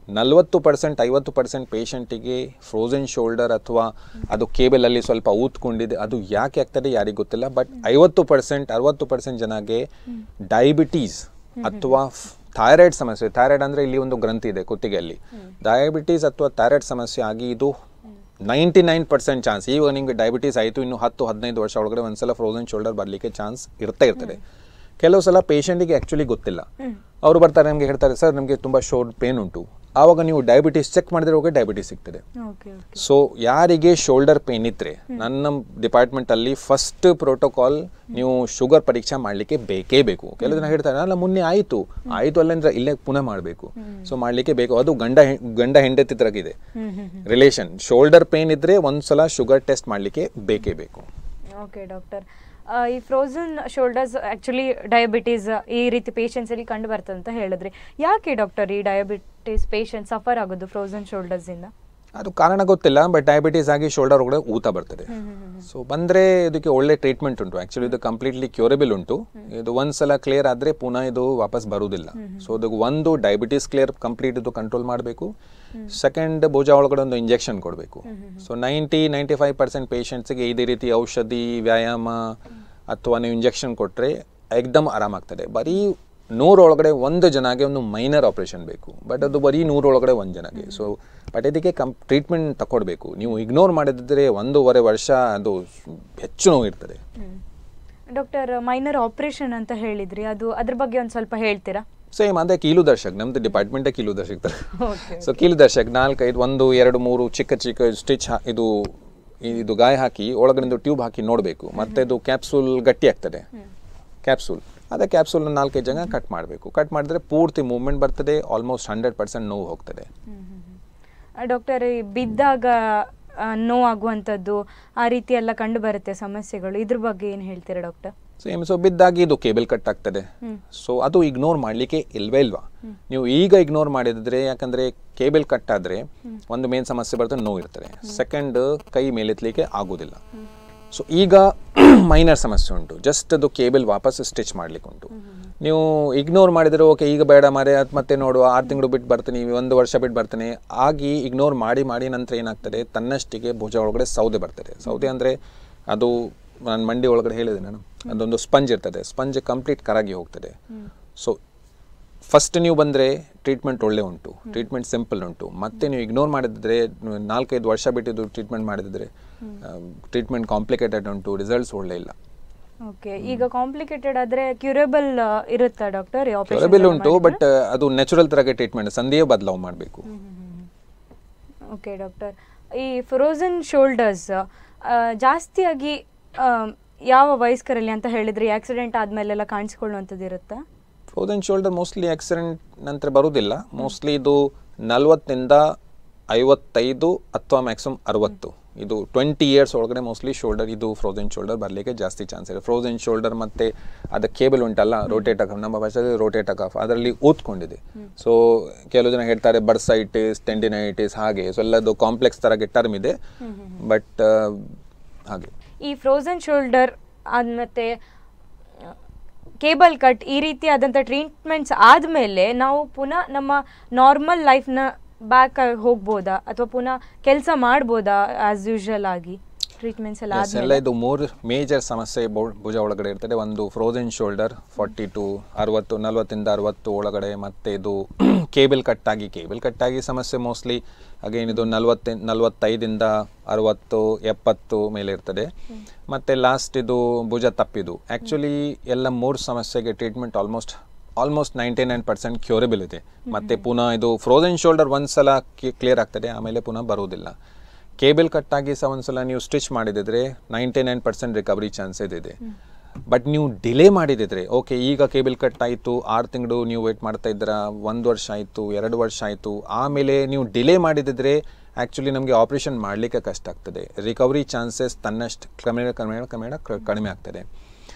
ನಲವತ್ತು ಪರ್ಸೆಂಟ್ ಐವತ್ತು ಪರ್ಸೆಂಟ್ ಪೇಷಂಟಿಗೆ ಫ್ರೋಸನ್ ಶೋಲ್ಡರ್ ಅಥವಾ ಅದು ಕೇಬಲಲ್ಲಿ ಸ್ವಲ್ಪ ಊದ್ಕೊಂಡಿದೆ ಅದು ಯಾಕೆ ಆಗ್ತದೆ ಯಾರಿಗೆ ಗೊತ್ತಿಲ್ಲ ಬಟ್ ಐವತ್ತು ಪರ್ಸೆಂಟ್ ಅರವತ್ತು ಪರ್ಸೆಂಟ್ ಜನಗೆ ಡಯಾಬಿಟೀಸ್ ಅಥವಾ ಥೈರಾಯ್ಡ್ ಸಮಸ್ಯೆ ಥೈರಾಯ್ಡ್ ಅಂದರೆ ಇಲ್ಲಿ ಒಂದು ಗ್ರಂಥಿ ಇದೆ ಕುತ್ತಿಗೆಯಲ್ಲಿ ಡಯಾಬಿಟೀಸ್ ಅಥವಾ ಥೈರಾಯ್ಡ್ ಸಮಸ್ಯೆ ಆಗಿ ಇದು ನೈಂಟಿ ನೈನ್ ಪರ್ಸೆಂಟ್ ಚಾನ್ಸ್ ಈಗ ನಿಮಗೆ ಡಯಾಬಿಟೀಸ್ ಆಯಿತು ಇನ್ನು ಹತ್ತು ಹದಿನೈದು ವರ್ಷ ಒಳಗಡೆ ಒಂದ್ಸಲ ಫ್ರೋಸನ್ ಶೋಲ್ಡರ್ ಬರಲಿಕ್ಕೆ ಚಾನ್ಸ್ ಇರ್ತಾ ಇರ್ತದೆ ಕೆಲವು ಸಲ ಪೇಷಂಟಿಗೆ ಆ್ಯಕ್ಚುಲಿ ಗೊತ್ತಿಲ್ಲ ಅವರು ಬರ್ತಾರೆ ನಮಗೆ ಹೇಳ್ತಾರೆ ಸರ್ ನಮಗೆ ತುಂಬ ಶೋಲ್ಡ್ ಪೇನ್ ಉಂಟು ಆವಾಗ ನೀವು ಡಯಾಬಿಟೀಸ್ ಚೆಕ್ ಮಾಡಿದ್ರೆ ಹೋಗಿ ಡಯಾಬಿಟೀಸ್ ಸಿಗ್ತದೆ ಓಕೆ ಓಕೆ ಸೊ ಯಾರಿಗೆ ಶೋಲ್ಡರ್ ಪೇನ್ ಇದ್ರೆ ನನ್ನ ಡಿಪಾರ್ಟ್ಮೆಂಟ್ ಅಲ್ಲಿ ಫಸ್ಟ್ ಪ್ರೋಟೋಕಾಲ್ ನೀವು ಶುಗರ್ ಪರೀಕ್ಷೆ ಮಾಡಲಿಕ್ಕೆ ಬೇಕೇ ಬೇಕು ಕೆಲವು ಜನ ಹೇಳ್ತಾರೆ ಅಲ್ಲ ಮುನ್ನೆ ಆಯಿತು ಆಯಿತು ಅಲ್ಲಂದ್ರೆ ಇಲ್ಲೇ ಪುನಃ ಮಾಡಬೇಕು ಸೊ ಮಾಡಲಿಕ್ಕೆ ಬೇಕು ಅದು ಗಂಡ ಹೆ- ಗಂಡ ಹೆಂಡತಿ ತರಗಿದೆ ರಿಲೇಷನ್ ಶೋಲ್ಡರ್ ಪೇನ್ ಇದ್ರೆ ಒಂದ್ಸಲ ಶುಗರ್ ಟೆಸ್ಟ್ ಮಾಡಲಿಕ್ಕೆ ಬೇಕೇ ಬೇಕು ಓಕೆ ಡಾಕ್ಟರ್ ಈ ಫ್ರೋಸನ್ ಶೋಲ್ಡರ್ಸ್ ಆ್ಯಕ್ಚುಲಿ ಡಯಾಬಿಟೀಸ್ ಈ ರೀತಿ patients ಅಲ್ಲಿ ಕಂಡು ಬರ್ತದೆ ಅಂತ ಹೇಳಿದ್ರಿ ಯಾಕೆ ಡಾಕ್ಟರ್ ಈ ಡಯಾಬಿಟೀಸ್ ಪೇಷಂಟ್ ಸಫರ್ ಆಗೋದು ಫ್ರೋಸನ್ ಶೋಲ್ಡರ್ಸಿಂದ ಅದು ಕಾರಣ ಗೊತ್ತಿಲ್ಲ ಬಟ್ ಡಯಾಬಿಟೀಸ್ ಆಗಿ ಶೋಲ್ಡರ್ ಒಳಗಡೆ ಊತ ಬರ್ತದೆ ಸೊ ಬಂದ್ರೆ ಇದಕ್ಕೆ ಒಳ್ಳೆ ಟ್ರೀಟ್ಮೆಂಟ್ ಉಂಟು ಆಕ್ಚುಲಿ ಇದು ಕಂಪ್ಲೀಟ್ಲಿ ಕ್ಯೂರಬಲ್ ಉಂಟು ಇದು ಒಂದ್ಸಲ ಕ್ಲಿಯರ್ ಆದ್ರೆ ಪುನಃ ಇದು ವಾಪಸ್ ಬರುವುದಿಲ್ಲ ಸೊ ಅದು ಒಂದು ಡಯಾಬಿಟೀಸ್ ಕ್ಲಿಯರ್ ಕಂಪ್ಲೀಟ್ ಇದು ಕಂಟ್ರೋಲ್ ಮಾಡಬೇಕು ಸೆಕೆಂಡ್ ಭುಜ ಒಳಗಡೆ ಒಂದು ಇಂಜೆಕ್ಷನ್ ಕೊಡಬೇಕು so ninety ninety five percent ಪೇಷಂಟ್ಸ್ಗೆ ಇದೇ ರೀತಿ ಔಷಧಿ ವ್ಯಾಯಾಮ ಅಥವಾ ನೀವು ಇಂಜೆಕ್ಷನ್ ಕೊಟ್ಟರೆ ಎಕ್ದಮ್ ಆರಾಮಾಗ್ತದೆ ಬರೀ ನೂರೊಳಗಡೆ ಒಂದು ಜನಗೆ ಒಂದು ಮೈನರ್ ಆಪರೇಷನ್ ಬೇಕು ಬಟ್ ಅದು ಬರೀ ನೂರೊಳಗಡೆ ಒಂದು ಜನಗೆ ಸೊ ಬಟ್ ಇದಕ್ಕೆ ಕಂ ಟ್ರೀಟ್ಮೆಂಟ್ ತಗೊಳ್ಬೇಕು ನೀವು ಇಗ್ನೋರ್ ಮಾಡಿದ್ರೆ ಒಂದೂವರೆ ವರ್ಷ ಅದು ಹೆಚ್ಚು ನೋವು ಇರ್ತದೆ ಡಾಕ್ಟರ್ ಮೈನರ್ ಆಪರೇಷನ್ ಅಂತ ಹೇಳಿದ್ರಿ ಅದು ಅದ್ರ ಬಗ್ಗೆ ಒಂದು ಸ್ವಲ್ಪ ಹೇಳ್ತೀರಾ ಸೇಮ್ ಅದೇ ಕೀಲು ದರ್ಶಕ್ ನಮ್ದು ಡಿಪಾರ್ಟ್ಮೆಂಟೇ ಕೀಲು ದರ್ಶಕ್ ತರ ಓಕೆ ಸೊ ಕೀಲು ದರ್ಶಕ್ ನಾಲ್ಕೈದು ಒಂದು ಎರಡು ಮೂರು ಚಿಕ್ಕ ಚಿಕ್ಕ ಸ್ಟಿಚ್ ಇದು ಇದು ಗಾಯ ಹಾಕಿ ಒಳಗಡೆ ಟ್ಯೂಬ್ ಹಾಕಿ ನೋಡಬೇಕು ಮತ್ತೆ ಇದು ಕ್ಯಾಪ್ಸೂಲ್ ಗಟ್ಟಿ ಆಗ್ತದೆ ಕ್ಯಾಪ್ಸೂಲ್ ಅದೇ ಕ್ಯಾಪ್ಸೂಲ್ ನಾಲ್ಕೈದು ಜನ ಕಟ್ ಮಾಡಬೇಕು ಕಟ್ ಮಾಡಿದ್ರೆ ಪೂರ್ತಿ ಮೂವ್ಮೆಂಟ್ ಬರ್ತದೆ ಆಲ್ಮೋಸ್ಟ್ ಹಂಡ್ರೆಡ್ ಪರ್ಸೆಂಟ್ ನೋವು ಹೋಗ್ತದೆ ಡಾಕ್ಟರ್ ಈ ಬಿದ್ದಾಗ ಆ, ನೋವಾಗುವಂಥದ್ದು ಆ ರೀತಿ ಎಲ್ಲ ಕಂಡು ಬರುತ್ತೆ ಸಮಸ್ಯೆಗಳು ಇದ್ರ ಬಗ್ಗೆ ಏನು ಹೇಳ್ತೀರಾ ಡಾಕ್ಟರ್ ಸೇಮ್ ಸೊ ಬಿದ್ದಾಗಿ ಇದು ಕೇಬಲ್ ಕಟ್ ಆಗ್ತದೆ ಸೊ ಅದು ಇಗ್ನೋರ್ ಮಾಡಲಿಕ್ಕೆ ಇಲ್ವೇ ಇಲ್ವಾ ನೀವು ಈಗ ಇಗ್ನೋರ್ ಮಾಡಿದ್ರೆ ಯಾಕಂದ್ರೆ ಕೇಬಲ್ ಕಟ್ ಆದ್ರೆ ಒಂದು ಮೇನ್ ಸಮಸ್ಯೆ ಬರ್ತದೆ ನೋವು ಇರ್ತದೆ ಸೆಕೆಂಡ್ ಕೈ ಮೇಲೆತ್ತಲಿಕ್ಕೆ ಆಗೋದಿಲ್ಲ ಸೊ ಈಗ ಮೈನರ್ ಸಮಸ್ಯೆ ಉಂಟು ಜಸ್ಟ್ ಅದು ಕೇಬಲ್ ವಾಪಸ್ ಸ್ಟಿಚ್ ಮಾಡ್ಲಿಕ್ಕೆ ಉಂಟು ನೀವು ಇಗ್ನೋರ್ ಮಾಡಿದ್ರೆ ಓಕೆ ಈಗ ಬೇಡ ಮಾರೆ ಅದ್ ಮತ್ತೆ ನೋಡುವ ಆರು ತಿಂಗಳು ಬಿಟ್ಟು ಬರ್ತೀನಿ ಒಂದು ವರ್ಷ ಬಿಟ್ಟು ಬರ್ತೀನಿ ಆಗಿ ಇಗ್ನೋರ್ ಮಾಡಿ ಮಾಡಿ ನಂತರ ಏನಾಗ್ತದೆ ತನ್ನಷ್ಟಿಗೆ ಭುಜ ಒಳಗಡೆ ಸೌದೆ ಬರ್ತದೆ ಸೌದೆ ಅಂದರೆ ಅದು ನಾನು ಮಂಡಿ ಒಳಗಡೆ ಹೇಳಿದೆ ನಾನು ಅದೊಂದು ಸ್ಪಂಜ್ ಇರ್ತದೆ ಸ್ಪಂಜ್ ಕಂಪ್ಲೀಟ್ ಕರಾಗಿ ಹೋಗ್ತದೆ ಸೊ ಫಸ್ಟ್ ನೀವು ಬಂದರೆ ಟ್ರೀಟ್ಮೆಂಟ್ ಒಳ್ಳೆ ಉಂಟು ಟ್ರೀಟ್ಮೆಂಟ್ ಸಿಂಪಲ್ ಉಂಟು ಮತ್ತೆ ನೀವು ಇಗ್ನೋರ್ ಮಾಡಿದ್ರೆ ನಾಲ್ಕೈದು ವರ್ಷ ಬಿಟ್ಟಿದ್ದು ಟ್ರೀಟ್ಮೆಂಟ್ ಮಾಡಿದ್ರೆ ಟ್ರೀಟ್ಮೆಂಟ್ ಕಾಂಪ್ಲಿಕೇಟೆಡ್ ಉಂಟು ರಿಸಲ್ಟ್ಸ್ ಒಳ್ಳೆ ಇಲ್ಲ ಓಕೆ ಈಗ ಕಾಂಪ್ಲಿಕೇಟೆಡ್ ಆದ್ರೆ ಕ್ಯೂರೇಬಲ್ ಇರುತ್ತಾ ಡಾಕ್ಟರ್ ಕ್ಯೂರಬಲ್ ಉಂಟು ಬಟ್ ಅದು ನ್ಯಾಚುರಲ್ ತರಗೆ ಟ್ರೀಟ್ಮೆಂಟ್ ಸಂಧಿಯೇ ಬದಲಾವ್ ಮಾಡಬೇಕು ಓಕೆ ಡಾಕ್ಟರ್ ಈ ಫ್ರೋಸನ್ ಶೋಲ್ಡರ್ಸ್ ಜಾಸ್ತಿಯಾಗಿ ಆ, ಯಾವ ವಯಸ್ಕರಲ್ಲಿ ಅಂತ ಹೇಳಿದ್ರಿ ಆಕ್ಸಿಡೆಂಟ್ ಆದ್ಮೇಲೆಲ್ಲ ಕಾಣಿಸ್ಕೊಳ್ಳುವಂಥದ್ದು ಇರುತ್ತಾ ಫ್ರೋಸನ್ ಶೋಲ್ಡರ್ ಮೋಸ್ಟ್ಲಿ ಆಕ್ಸಿಡೆಂಟ್ ನಂತರ ಬರುವುದಿಲ್ಲ ಮೋಸ್ಟ್ಲಿ ಇದು ನಲ್ವತ್ತಿಂದ ಐವತ್ತೈದು ಅಥವಾ ಮ್ಯಾಕ್ಸಿಮಮ್ ಅರವತ್ತು ಇದು ಟ್ವೆಂಟಿ ಇಯರ್ಸ್ ಒಳಗಡೆ ಮೋಸ್ಟ್ಲಿ ಶೋಲ್ಡರ್ ಇದು ಫ್ರೋಸನ್ ಶೋಲ್ಡರ್ ಬರಲಿಕ್ಕೆ ಜಾಸ್ತಿ ಚಾನ್ಸ್ ಇದೆ ಫ್ರೋಸನ್ ಶೋಲ್ಡರ್ ಮತ್ತೆ ಅದು ಕೇಬಲ್ ಉಂಟಲ್ಲ ರೋಟೇಟ್ ಕಫ್ ನಮ್ಮ ಭಾಷೆಯಲ್ಲಿ ರೋಟೇಟ್ ಕಫ್ ಅದರಲ್ಲಿ ಊದ್ಕೊಂಡಿದೆ ಸೊ ಕೆಲವು ಜನ ಹೇಳ್ತಾರೆ ಬರ್ಸೈಟಿಸ್ ಟೆಂಡಿನೈಟಿಸ್ ಹಾಗೆ ಸೊ ಎಲ್ಲದು ಕಾಂಪ್ಲೆಕ್ಸ್ ಥರಗೆ ಟರ್ಮ್ ಇದೆ ಬಟ್ ಹಾಗೆ ಈ ಫ್ರೋಸನ್ ಶೋಲ್ಡರ್ ಅದ್ ಮತ್ತೆ ಕೇಬಲ್ ಕಟ್ ಈ ರೀತಿ ಆದಂಥ ಟ್ರೀಟ್ಮೆಂಟ್ಸ್ ಆದಮೇಲೆ ನಾವು ಪುನಃ ನಮ್ಮ ನಾರ್ಮಲ್ ಲೈಫ್ನ ಬ್ಯಾಕ್ ಹೋಗ್ಬೋದಾ ಅಥವಾ ಪುನಃ ಕೆಲಸ ಮಾಡ್ಬೋದಾ ಆಸ್ ಯೂಶುವಲ್ ಆಗಿ ಟ್ರೀಟ್ಮೆಂಟ್ಸ್ ಎಲ್ಲ Yes, ಎಲ್ಲ ಆದ್ಮೇಲೆ ಇದು ಮೂರು ಮೇಜರ್ ಸಮಸ್ಯೆ ಬೊ- ಭುಜ ಒಳಗಡೆ ಇರ್ತದೆ ಒಂದು ಫ್ರೋಸನ್ ಶೋಲ್ಡರ್ ಫಾರ್ಟಿ ಟು ಅರವತ್ತು ನಲವತ್ತಿಂದ ಅರವತ್ತು ಒಳಗಡೆ ಮತ್ತೆ ಇದು ಕೇಬಲ್ ಕಟ್ಟಾಗಿ ಕೇಬಲ್ ಕಟ್ಟಾಗಿ ಸಮಸ್ಯೆ ಮೋಸ್ಟ್ಲಿ ಅಗೇನ್ ಇದು ನಲವತ್ತ ನಲವತ್ತೈದಿಂದ ಅರವತ್ತು ಎಪ್ಪತ್ತು ಮೇಲೆ ಇರ್ತದೆ ಮತ್ತೆ ಲಾಸ್ಟ್ ಇದು ಭುಜ ತಪ್ಪಿದು ಆ್ಯಕ್ಚುಲಿ ಎಲ್ಲ ಮೂರು ಸಮಸ್ಯೆಗೆ treatment almost almost ninety nine percent curable ಇದೆ ಮತ್ತೆ ಪುನಃ ಇದು ಫ್ರೋಸನ್ ಶೋಲ್ಡರ್ ಒಂದ್ಸಲ ಕ್ಲಿಯರ್ ಆಗ್ತದೆ ಆಮೇಲೆ ಪುನಃ ಬರುವುದಿಲ್ಲ ಕೇಬಲ್ ಕಟ್ಟಾಗಿ ಸಹ ಒಂದ್ಸಲ ನೀವು ಸ್ಟಿಚ್ ಮಾಡಿದಿದ್ರೆ ninety nine percent recovery chances ಇದೆ ಬಟ್ ನೀವು ಡಿಲೇ ಮಾಡಿದಿದ್ರೆ ಓಕೆ ಈಗ ಕೇಬಲ್ ಕಟ್ ಆಯಿತು ಆರು ತಿಂಗಳು ನೀವು ವೇಟ್ ಮಾಡ್ತಾ ಇದ್ದೀರಾ ಒಂದು ವರ್ಷ ಆಯಿತು ಎರಡು ವರ್ಷ ಆಯಿತು ಆಮೇಲೆ ನೀವು ಡಿಲೇ ಮಾಡಿದಿದ್ರೆ ಆ್ಯಕ್ಚುಲಿ ನಮಗೆ ಆಪ್ರೇಷನ್ ಮಾಡಲಿಕ್ಕೆ ಕಷ್ಟ ಆಗ್ತದೆ ರಿಕವರಿ ಚಾನ್ಸಸ್ ತನ್ನಷ್ಟು ಕ್ರಮೇಣ ಕ್ರಮೇಣ ಕ್ರಮೇಣ ಕ- ಕಡಿಮೆ ಆಗ್ತದೆ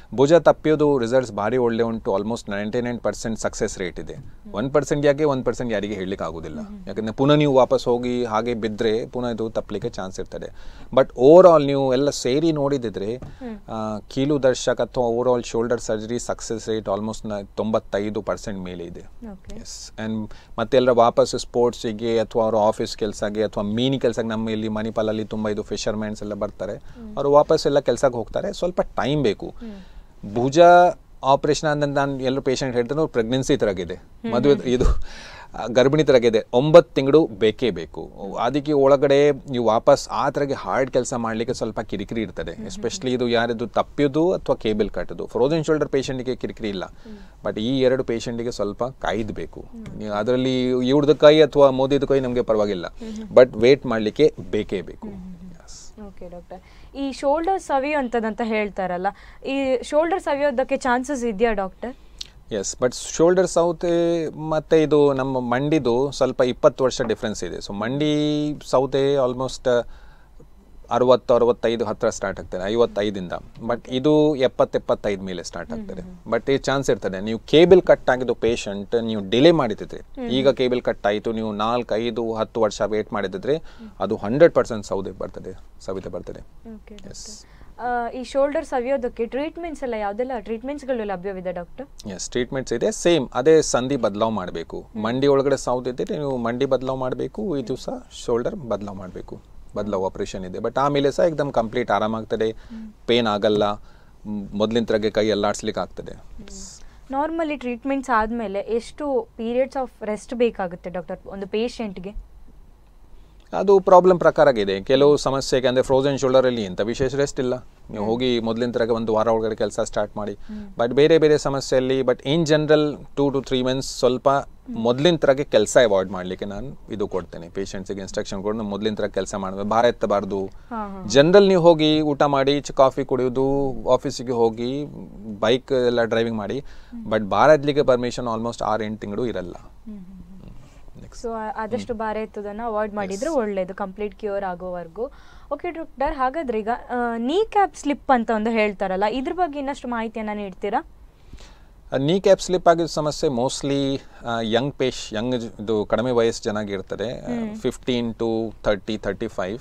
ಭುಜ ತಪ್ಪಿಯೋದು ರಿಸಲ್ಟ್ಸ್ ಭಾರಿ ಒಳ್ಳೆ ಉಂಟು almost ninety nine percent success rate ಇದೆ ಒನ್ ಪರ್ಸೆಂಟ್ ಯಾಕೆ ಒನ್ ಪರ್ಸೆಂಟ್ ಯಾರಿಗೆ ಹೇಳಲಿಕ್ಕೆ ಆಗೋದಿಲ್ಲ ಯಾಕಂದರೆ ಪುನಃ ನೀವು ವಾಪಸ್ ಹೋಗಿ ಹಾಗೆ ಬಿದ್ದರೆ ಪುನಃ ಇದು ತಪ್ಪಲಿಕ್ಕೆ ಚಾನ್ಸ್ ಇರ್ತದೆ ಬಟ್ ಓವರ್ ಆಲ್ ನೀವು ಎಲ್ಲ ಸೇರಿ ನೋಡಿದಿದ್ರೆ ಆ, ಕೀಲು ದರ್ಶಕ ಅಥವಾ over all shoulder surgery success rate almost ತೊಂಬತ್ತೈದು ಪರ್ಸೆಂಟ್ ಮೇಲೆ ಇದೆ ಓಕೆ ಎಸ್ ಆ್ಯಂಡ್ ಮತ್ತೆಲ್ಲರ ವಾಪಸ್ ಸ್ಪೋರ್ಟ್ಸಿಗೆ ಅಥವಾ ಅವ್ರ ಆಫೀಸ್ ಕೆಲಸಕ್ಕೆ ಅಥವಾ ಮೀನಿ ಕೆಲಸಕ್ಕೆ ನಮ್ಮ ಇಲ್ಲಿ ಮಣಿಪಾಲಲ್ಲಿ ತುಂಬ ಇದು ಫಿಶರ್ಮ್ಯಾನ್ಸ್ ಎಲ್ಲ ಬರ್ತಾರೆ ಅವರು ವಾಪಸ್ ಎಲ್ಲ ಕೆಲಸಕ್ಕೆ ಹೋಗ್ತಾರೆ ಸ್ವಲ್ಪ ಟೈಮ್ ಬೇಕು ಭುಜ ಆಪರೇಷನ್ ಅಂದ್ರೆ ನಾನು ಎಲ್ಲರೂ ಪೇಷಂಟ್ ಹೇಳ್ತಾರೆ ಪ್ರೆಗ್ನೆನ್ಸಿ ಥರಾಗಿದೆ ಮದುವೆ ಇದು ಆ, ಗರ್ಭಿಣಿ ಥರಾಗಿದೆ ಒಂಬತ್ತು ತಿಂಗಳು ಬೇಕೇ ಬೇಕು ಅದಕ್ಕೆ ಒಳಗಡೆ ನೀವು ವಾಪಸ್ ಆ ಥರಗೆ ಹಾರ್ಡ್ ಕೆಲಸ ಮಾಡಲಿಕ್ಕೆ ಸ್ವಲ್ಪ ಕಿರಿಕಿರಿ ಇರ್ತದೆ ಎಸ್ಪೆಷಲಿ ಇದು ಯಾರಿದು ತಪ್ಪಿದ್ದು ಅಥವಾ ಕೇಬಲ್ ಕಟ್ಟೋದು ಫ್ರೋಸನ್ ಶೋಲ್ಡರ್ ಪೇಷಂಟಿಗೆ ಕಿರಿಕಿರಿ ಇಲ್ಲ ಬಟ್ ಈ ಎರಡು ಪೇಷಂಟಿಗೆ ಸ್ವಲ್ಪ ಕಾಯ್ದಬೇಕು ನೀವು ಅದರಲ್ಲಿ ಇವ್ರದ್ದು ಕೈ ಅಥವಾ ಮೋದಿದು ಕೈ ನಮಗೆ ಪರವಾಗಿಲ್ಲ ಬಟ್ ವೇಟ್ ಮಾಡಲಿಕ್ಕೆ ಬೇಕೇ ಬೇಕು Yes. ಓಕೆ ಡಾಕ್ಟರ್ ಈ ಶೋಲ್ಡರ್ ಸವಿಯುವಂಥದ್ದಂತ ಹೇಳ್ತಾರಲ್ಲ ಈ ಶೋಲ್ಡರ್ ಸವಿಯೋದಕ್ಕೆ ಚಾನ್ಸಸ್ ಇದೆಯಾ ಡಾಕ್ಟರ್ ಎಸ್ ಬಟ್ ಶೋಲ್ಡರ್ ಸೌತೆ ಮತ್ತು ಇದು ನಮ್ಮ ಮಂಡಿದು ಸ್ವಲ್ಪ ಇಪ್ಪತ್ತು ವರ್ಷ ಡಿಫ್ರೆನ್ಸ್ ಇದೆ ಸೊ ಮಂಡಿ ಸೌತೆ ಆಲ್ಮೋಸ್ಟ್ ಅರವತ್ತು ಅರವತ್ತೈದು ಹತ್ತಿರ ಸ್ಟಾರ್ಟ್ ಆಗ್ತದೆ ಐವತ್ತೈದಿಂದ ಬಟ್ ಇದು ಎಪ್ಪತ್ತೆಪ್ಪತ್ತೈದು ಮೇಲೆ ಸ್ಟಾರ್ಟ್ ಆಗ್ತದೆ ಬಟ್ ಈ ಚಾನ್ಸ್ ಇರ್ತದೆ ನೀವು ಕೇಬಲ್ ಕಟ್ ಆಗಿದ್ದು ಪೇಷಂಟ್ ನೀವು ಡಿಲೇ ಮಾಡಿದ್ರೆ ಈಗ ಕೇಬಲ್ ಕಟ್ ಆಯಿತು ನೀವು ನಾಲ್ಕು ಐದು ಹತ್ತು ವರ್ಷ ವೇಟ್ ಮಾಡಿದ್ರೆ ಅದು ಹಂಡ್ರೆಡ್ ಪರ್ಸೆಂಟ್ ಸೌದೆ ಬರ್ತದೆ ಸವಿತೆ ಬರ್ತದೆ ಓಕೆ ಎಸ್ ಈ ಶೋಲ್ಡರ್ ಸವಿಯೋದಕ್ಕೆ ಟ್ರೀಟ್ಮೆಂಟ್ಸ್ ಎಲ್ಲ ಯಾವುದೆಲ್ಲ ಟ್ರೀಟ್ಮೆಂಟ್ಸ್ಗಳು ಲಭ್ಯವಿದೆ ಡಾಕ್ಟರ್ ಎಸ್ ಟ್ರೀಟ್ಮೆಂಟ್ಸ್ ಇದೆ ಸೇಮ್ ಅದೇ ಸಂಧಿ ಬದಲಾವ್ ಮಾಡಬೇಕು ಮಂಡಿ ಒಳಗಡೆ ಸೌದಿದ್ರೆ ನೀವು ಮಂಡಿ ಬದಲಾವ್ ಮಾಡಬೇಕು ಈ ದಿವಸ ಶೋಲ್ಡರ್ ಬದಲಾವ್ ಮಾಡಬೇಕು ಬದಲಾವ್ ಆಪರೇಷನ್ ಇದೆ ಬಟ್ ಆಮೇಲೆ ಸಹ ಎಕ್ದಮ್ ಕಂಪ್ಲೀಟ್ ಆರಾಮಾಗ್ತದೆ ಪೇನ್ ಆಗಲ್ಲ ಮೊದಲಿನ ಥರಗೆ ಕೈ ಅಲ್ಲಾಡ್ಸ್ಲಿಕ್ಕೆ ಆಗ್ತದೆ ನಾರ್ಮಲಿ ಟ್ರೀಟ್ಮೆಂಟ್ಸ್ ಆದಮೇಲೆ ಎಷ್ಟು ಪೀರಿಯಡ್ಸ್ ಆಫ್ ರೆಸ್ಟ್ ಬೇಕಾಗುತ್ತೆ ಡಾಕ್ಟರ್ ಒಂದು ಪೇಷಂಟ್ಗೆ ಅದು ಪ್ರಾಬ್ಲಮ್ ಪ್ರಕಾರ ಇದೆ ಕೆಲವು ಸಮಸ್ಯೆಗೆ ಅಂದರೆ ಫ್ರೋಸನ್ ಶೋಲ್ಡರಲ್ಲಿ ಎಂಥ ವಿಶೇಷ ರೆಸ್ಟ್ ಇಲ್ಲ ನೀವು ಹೋಗಿ ಮೊದಲಿನ ಥರಗೆ ಒಂದು ವಾರ ಒಳಗಡೆ ಕೆಲಸ ಸ್ಟಾರ್ಟ್ ಮಾಡಿ ಬಟ್ ಬೇರೆ ಬೇರೆ ಸಮಸ್ಯೆಯಲ್ಲಿ but in general two to three months ಸ್ವಲ್ಪ ಮೊದಲಿನ ಥರಗೆ ಕೆಲಸ ಅವಾಯ್ಡ್ ಮಾಡಲಿಕ್ಕೆ ನಾನು ಇದು ಕೊಡ್ತೇನೆ ಪೇಷಂಟ್ಸಿಗೆ ಇನ್ಸ್ಟ್ರಕ್ಷನ್ ಕೊಟ್ಟು ಮೊದಲಿನ ಥರ ಕೆಲಸ ಮಾಡಬೇಕು ಭಾರ ಎತ್ತಬಾರ್ದು ಜನರಲ್ ನೀವು ಹೋಗಿ ಊಟ ಮಾಡಿ ಕಾಫಿ ಕುಡಿಯೋದು ಆಫೀಸಿಗೆ ಹೋಗಿ ಬೈಕ್ ಎಲ್ಲ ಡ್ರೈವಿಂಗ್ ಮಾಡಿ ಬಟ್ ಭಾರ ಎತ್ತಲಿಕ್ಕೆ ಪರ್ಮಿಷನ್ ಆಲ್ಮೋಸ್ಟ್ ಆರು ಎಂಟು ತಿಂಗಳು ಇರಲ್ಲ ನೆಕ್ಸ್ಟ್ ಸೊ ಆದಷ್ಟು ಭಾರ ಎತ್ತೋದನ್ನು ಅವಾಯ್ಡ್ ಮಾಡಿದ್ರೆ ಒಳ್ಳೇದು ಕಂಪ್ಲೀಟ್ ಕ್ಯೂರ್ ಆಗೋವರೆಗೂ ಓಕೆ ಡಾಕ್ಟರ್ ಹಾಗಾದ್ರೆ ಈಗ ನೀ ಕ್ಯಾಪ್ ಸ್ಲಿಪ್ ಅಂತ ಒಂದು ಹೇಳ್ತಾರಲ್ಲ ಇದ್ರ ಬಗ್ಗೆ ಇನ್ನಷ್ಟು ಮಾಹಿತಿಯನ್ನು ನೀಡ್ತೀರಾ ನೀ ಕ್ಯಾಪ್ ಸ್ಲಿಪ್ ಆಗಿದ್ದ ಸಮಸ್ಯೆ ಮೋಸ್ಟ್ಲಿ ಯಂಗ್ ಪೇಶ್ ಯಂಗ್ ಇದು ಕಡಿಮೆ ವಯಸ್ಸು ಚೆನ್ನಾಗಿರ್ತದೆ fifteen to thirty thirty five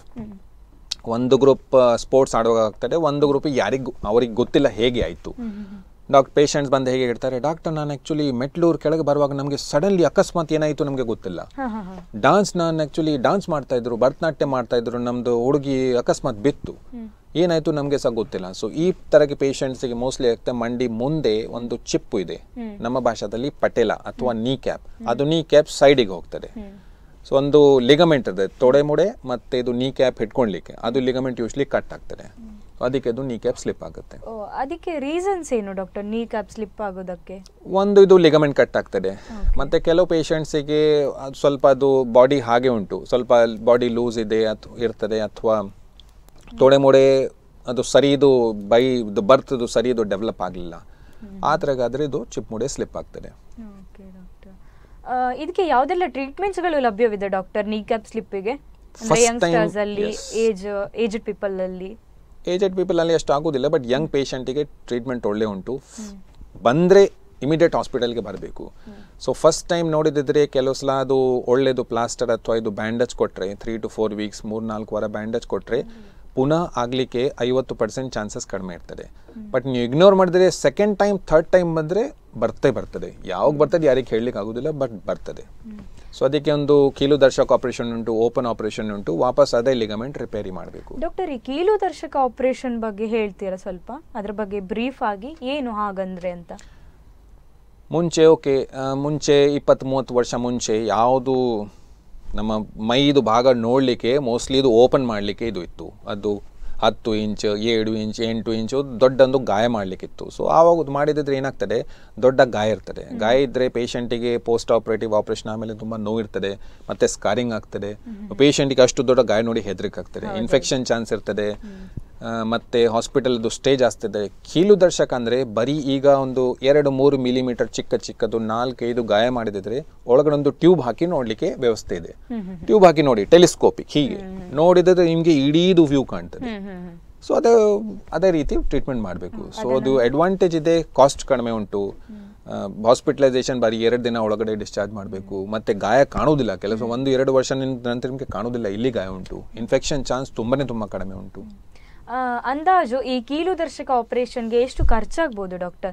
ಒಂದು ಗ್ರೂಪ್ ಸ್ಪೋರ್ಟ್ಸ್ ಆಡುವಾಗ ಆಗ್ತದೆ ಒಂದು ಗ್ರೂಪ್ ಯಾರಿಗೂ ಅವ್ರಿಗೆ ಗೊತ್ತಿಲ್ಲ ಹೇಗೆ ಆಯಿತು ಡಾಕ್ಟರ್ ಪೇಷಂಟ್ಸ್ ಬಂದು ಹೇಗೆ ಹೇಳ್ತಾರೆ ಡಾಕ್ಟರ್ ನಾನು ಆ್ಯಕ್ಚುಲಿ ಮೆಟ್ಲೂರು ಕೆಳಗೆ ಬರುವಾಗ ನಮಗೆ ಸಡನ್ಲಿ ಅಕಸ್ಮಾತ್ ಏನಾಯಿತು ನಮಗೆ ಗೊತ್ತಿಲ್ಲ ಹಾಂ ಹಾಂ ಹಾಂ ಡಾನ್ಸ್ ನಾನು ಆ್ಯಕ್ಚುಲಿ ಡಾನ್ಸ್ ಮಾಡ್ತಾ ಇದ್ರು ಭರತನಾಟ್ಯ ಮಾಡ್ತಾ ಇದ್ರು ನಮ್ಮದು ಹುಡುಗಿ ಅಕಸ್ಮಾತ್ ಬಿತ್ತು ಏನಾಯ್ತು ನಮಗೆ ಸಹ ಗೊತ್ತಿಲ್ಲ ಸೊ ಈ ತರಗೆ ಪೇಷಂಟ್ಸ್ಗೆ ಮೋಸ್ಟ್ಲಿ ಆಗ್ತದೆ ಮಂಡಿ ಮುಂದೆ ಒಂದು ಚಿಪ್ಪು ಇದೆ ನಮ್ಮ ಭಾಷಾದಲ್ಲಿ ಪಟೇಲ ಅಥವಾ ನೀ ಕ್ಯಾಪ್ ಅದು ನೀ ಕ್ಯಾಪ್ ಸೈಡಿಗೆ ಹೋಗ್ತದೆ ಸೊ ಒಂದು ಲಿಗಮೆಂಟ್ ಇದೆ ತೊಡೆ ಮುಡೆ ಮತ್ತೆ ಇದು ನೀ ಕ್ಯಾಪ್ ಹಿಡ್ಕೊಳ್ಲಿಕ್ಕೆ ಅದು ಲಿಗಮೆಂಟ್ ಯೂಶ್ಲಿ ಕಟ್ ಆಗ್ತದೆ ಅದಕ್ಕೆ ಅದು ನೀ ಕ್ಯಾಪ್ ಸ್ಲಿಪ್ ಆಗುತ್ತೆ ಓ ಅದಕ್ಕೆ ರೀಸನ್ಸ್ ಏನು ಡಾಕ್ಟರ್ ನೀ ಕ್ಯಾಪ್ ಸ್ಲಿಪ್ ಆಗೋದಕ್ಕೆ ಒಂದು ಇದು ಲಿಗಮೆಂಟ್ ಕಟ್ ಆಗ್ತದೆ ಮತ್ತೆ ಕೆಲವು ಪೇಷಂಟ್ಸಿಗೆ ಸ್ವಲ್ಪ ಅದು ಬಾಡಿ ಹಾಗೆ ಉಂಟು ಸ್ವಲ್ಪ ಬಾಡಿ ಲೂಸ್ ಇದೆ ಅಥವಾ ಇರ್ತದೆ ಅಥವಾ ತೊಡೆ ಮೊಡೆ ಅದು ಸರಿದು ಬೈ ಇದು ಬರ್ತದು ಸರಿದು ಡೆವಲಪ್ ಆಗಲಿಲ್ಲ ಆ ಥರಗಾದ್ರೆ ಇದು ಚಿಪ್ ಮುಡೆ ಸ್ಲಿಪ್ ಆಗ್ತದೆ ಓಕೆ ಡಾಕ್ಟರ್ ಇದಕ್ಕೆ ಯಾವುದೆಲ್ಲ ಟ್ರೀಟ್ಮೆಂಟ್ಸ್ಗಳು ಲಭ್ಯವಿದೆ ಡಾಕ್ಟರ್ ನೀ ಕ್ಯಾಪ್ ಸ್ಲಿಪ್ಪಿಗೆ ಅಂದರೆ First time, ಯಂಗ್ಸ್ಟರ್ಸ್ ಅಲ್ಲಿ yes. ಏಜ್ ಏಜ್ಡ್ ಪೀಪಲ್ ಅಲ್ಲಿ ಏಜೆಡ್ ಪೀಪಲ್ ಅಲ್ಲಿ ಅಷ್ಟು ಆಗೋದಿಲ್ಲ ಬಟ್ ಯಂಗ್ ಪೇಷಂಟಿಗೆ ಟ್ರೀಟ್ಮೆಂಟ್ ಒಳ್ಳೆ ಉಂಟು ಬಂದರೆ ಇಮಿಡಿಯೇಟ್ ಹಾಸ್ಪಿಟಲ್ಗೆ ಬರಬೇಕು ಸೊ ಫಸ್ಟ್ ಟೈಮ್ ನೋಡಿದಿದ್ರೆ ಕೆಲವು ಸಲ ಅದು ಒಳ್ಳೆಯದು ಪ್ಲಾಸ್ಟರ್ ಅಥವಾ ಇದು ಬ್ಯಾಂಡೇಜ್ ಕೊಟ್ಟರೆ ತ್ರೀ ಟು ಫೋರ್ ವೀಕ್ಸ್ ಮೂರು ನಾಲ್ಕು ವಾರ ಬ್ಯಾಂಡೇಜ್ ಕೊಟ್ಟರೆ ಪುನಃ ಆಗಲಿಕ್ಕೆ ಐವತ್ತು ಪರ್ಸೆಂಟ್ ಚಾನ್ಸಸ್ ಕಡಿಮೆ ಇರ್ತದೆ ಬಟ್ ನೀವು ಇಗ್ನೋರ್ ಮಾಡಿದ್ರೆ ಸೆಕೆಂಡ್ ಟೈಮ್ ಥರ್ಡ್ ಟೈಮ್ ಬಂದರೆ ಬರ್ತೇ ಬರ್ತದೆ ಯಾವಾಗ ಬರ್ತದೆ ಯಾರಿಗೆ ಹೇಳಲಿಕ್ಕೆ ಆಗೋದಿಲ್ಲ ಬಟ್ ಬರ್ತದೆ ಸೊ ಅದಕ್ಕೆ ಒಂದು ಕೀಲು ದರ್ಶಕ ಆಪರೇಷನ್ ಉಂಟು ಓಪನ್ ಆಪರೇಷನ್ ಉಂಟು ವಾಪಸ್ ಅದೇ ಲಿಗಮೆಂಟ್ ರಿಪೇರಿ ಮಾಡಬೇಕು ಡಾಕ್ಟರ್ ಈ ಕೀಲು ದರ್ಶಕ ಆಪರೇಷನ್ ಬಗ್ಗೆ ಹೇಳ್ತೀರಾ ಸ್ವಲ್ಪ ಅದ್ರ ಬಗ್ಗೆ ಬ್ರೀಫ್ ಆಗಿ ಏನು ಹಾಗಂದ್ರೆ ಅಂತ ಮುಂಚೆ ಓಕೆ ಮುಂಚೆ ಇಪ್ಪತ್ತು ಮೂವತ್ತು ವರ್ಷ ಮುಂಚೆ ಯಾವುದು ನಮ್ಮ ಮೈದು ಭಾಗ ನೋಡಲಿಕ್ಕೆ ಮೋಸ್ಟ್ಲಿ ಇದು ಓಪನ್ ಮಾಡಲಿಕ್ಕೆ ಇದು ಇತ್ತು ಅದು ಹತ್ತು ಇಂಚ್ ಏಳು ಇಂಚ್ ಎಂಟು ಇಂಚು ದೊಡ್ಡೊಂದು ಗಾಯ ಮಾಡಲಿಕ್ಕಿತ್ತು ಸೊ ಆವಾಗ ಅದು ಮಾಡಿದ್ರೆ ಏನಾಗ್ತದೆ ದೊಡ್ಡ ಗಾಯ ಇರ್ತದೆ ಗಾಯ ಇದ್ದರೆ ಪೇಷಂಟಿಗೆ ಪೋಸ್ಟ್ ಆಪರೇಟಿವ್ ಆಪರೇಷನ್ ಆಮೇಲೆ ತುಂಬ ನೋವಿರ್ತದೆ ಮತ್ತೆ ಸ್ಕಾರಿಂಗ್ ಆಗ್ತದೆ ಪೇಷಂಟಿಗೆ ಅಷ್ಟು ದೊಡ್ಡ ಗಾಯ ನೋಡಿ ಹೆದರಿಕೆ ಆಗ್ತದೆ ಇನ್ಫೆಕ್ಷನ್ ಚಾನ್ಸ್ ಇರ್ತದೆ ಆ, ಮತ್ತೆ ಹಾಸ್ಪಿಟಲ್ದು ಸ್ಟೇ ಜಾಸ್ತಿ ಇದೆ ಕೀಲು ದರ್ಶಕ ಅಂದರೆ ಬರೀ ಈಗ ಒಂದು ಎರಡು ಮೂರು ಮಿಲಿಮೀಟರ್ ಚಿಕ್ಕ ಚಿಕ್ಕದು ನಾಲ್ಕೈದು ಗಾಯ ಮಾಡಿದಿದ್ರೆ ಒಳಗಡೆ ಒಂದು ಟ್ಯೂಬ್ ಹಾಕಿ ನೋಡಲಿಕ್ಕೆ ವ್ಯವಸ್ಥೆ ಇದೆ ಟ್ಯೂಬ್ ಹಾಕಿ ನೋಡಿ ಟೆಲಿಸ್ಕೋಪಿಕ್ ಹೀಗೆ ನೋಡಿದ್ರೆ ನಿಮಗೆ ಇಡೀದು ವ್ಯೂ ಕಾಣ್ತದೆ ಸೊ ಅದೇ ಅದೇ ರೀತಿ ಟ್ರೀಟ್ಮೆಂಟ್ ಮಾಡಬೇಕು ಸೊ ಅದು ಅಡ್ವಾಂಟೇಜ್ ಇದೆ ಕಾಸ್ಟ್ ಕಡಿಮೆ ಉಂಟು ಹಾಸ್ಪಿಟಲೈಸೇಷನ್ ಬರೀ ಎರಡು ದಿನ ಒಳಗಡೆ ಡಿಸ್ಚಾರ್ಜ್ ಮಾಡಬೇಕು ಮತ್ತೆ ಗಾಯ ಕಾಣುವುದಿಲ್ಲ ಕೆಲಸ ಒಂದು ಎರಡು ವರ್ಷ ನಂತರ ನಿಮಗೆ ಕಾಣುವುದಿಲ್ಲ ಇಲ್ಲಿ ಗಾಯ ಉಂಟು ಇನ್ಫೆಕ್ಷನ್ ಚಾನ್ಸ್ ತುಂಬಾನೇ ತುಂಬ ಕಡಿಮೆ ಉಂಟು ಆ, ಅಂದಾಜು ಈ ಕೀಲು ದರ್ಶಕ ಆಪರೇಷನ್ಗೆ ಎಷ್ಟು ಖರ್ಚಾಗ್ಬೋದು ಡಾಕ್ಟರ್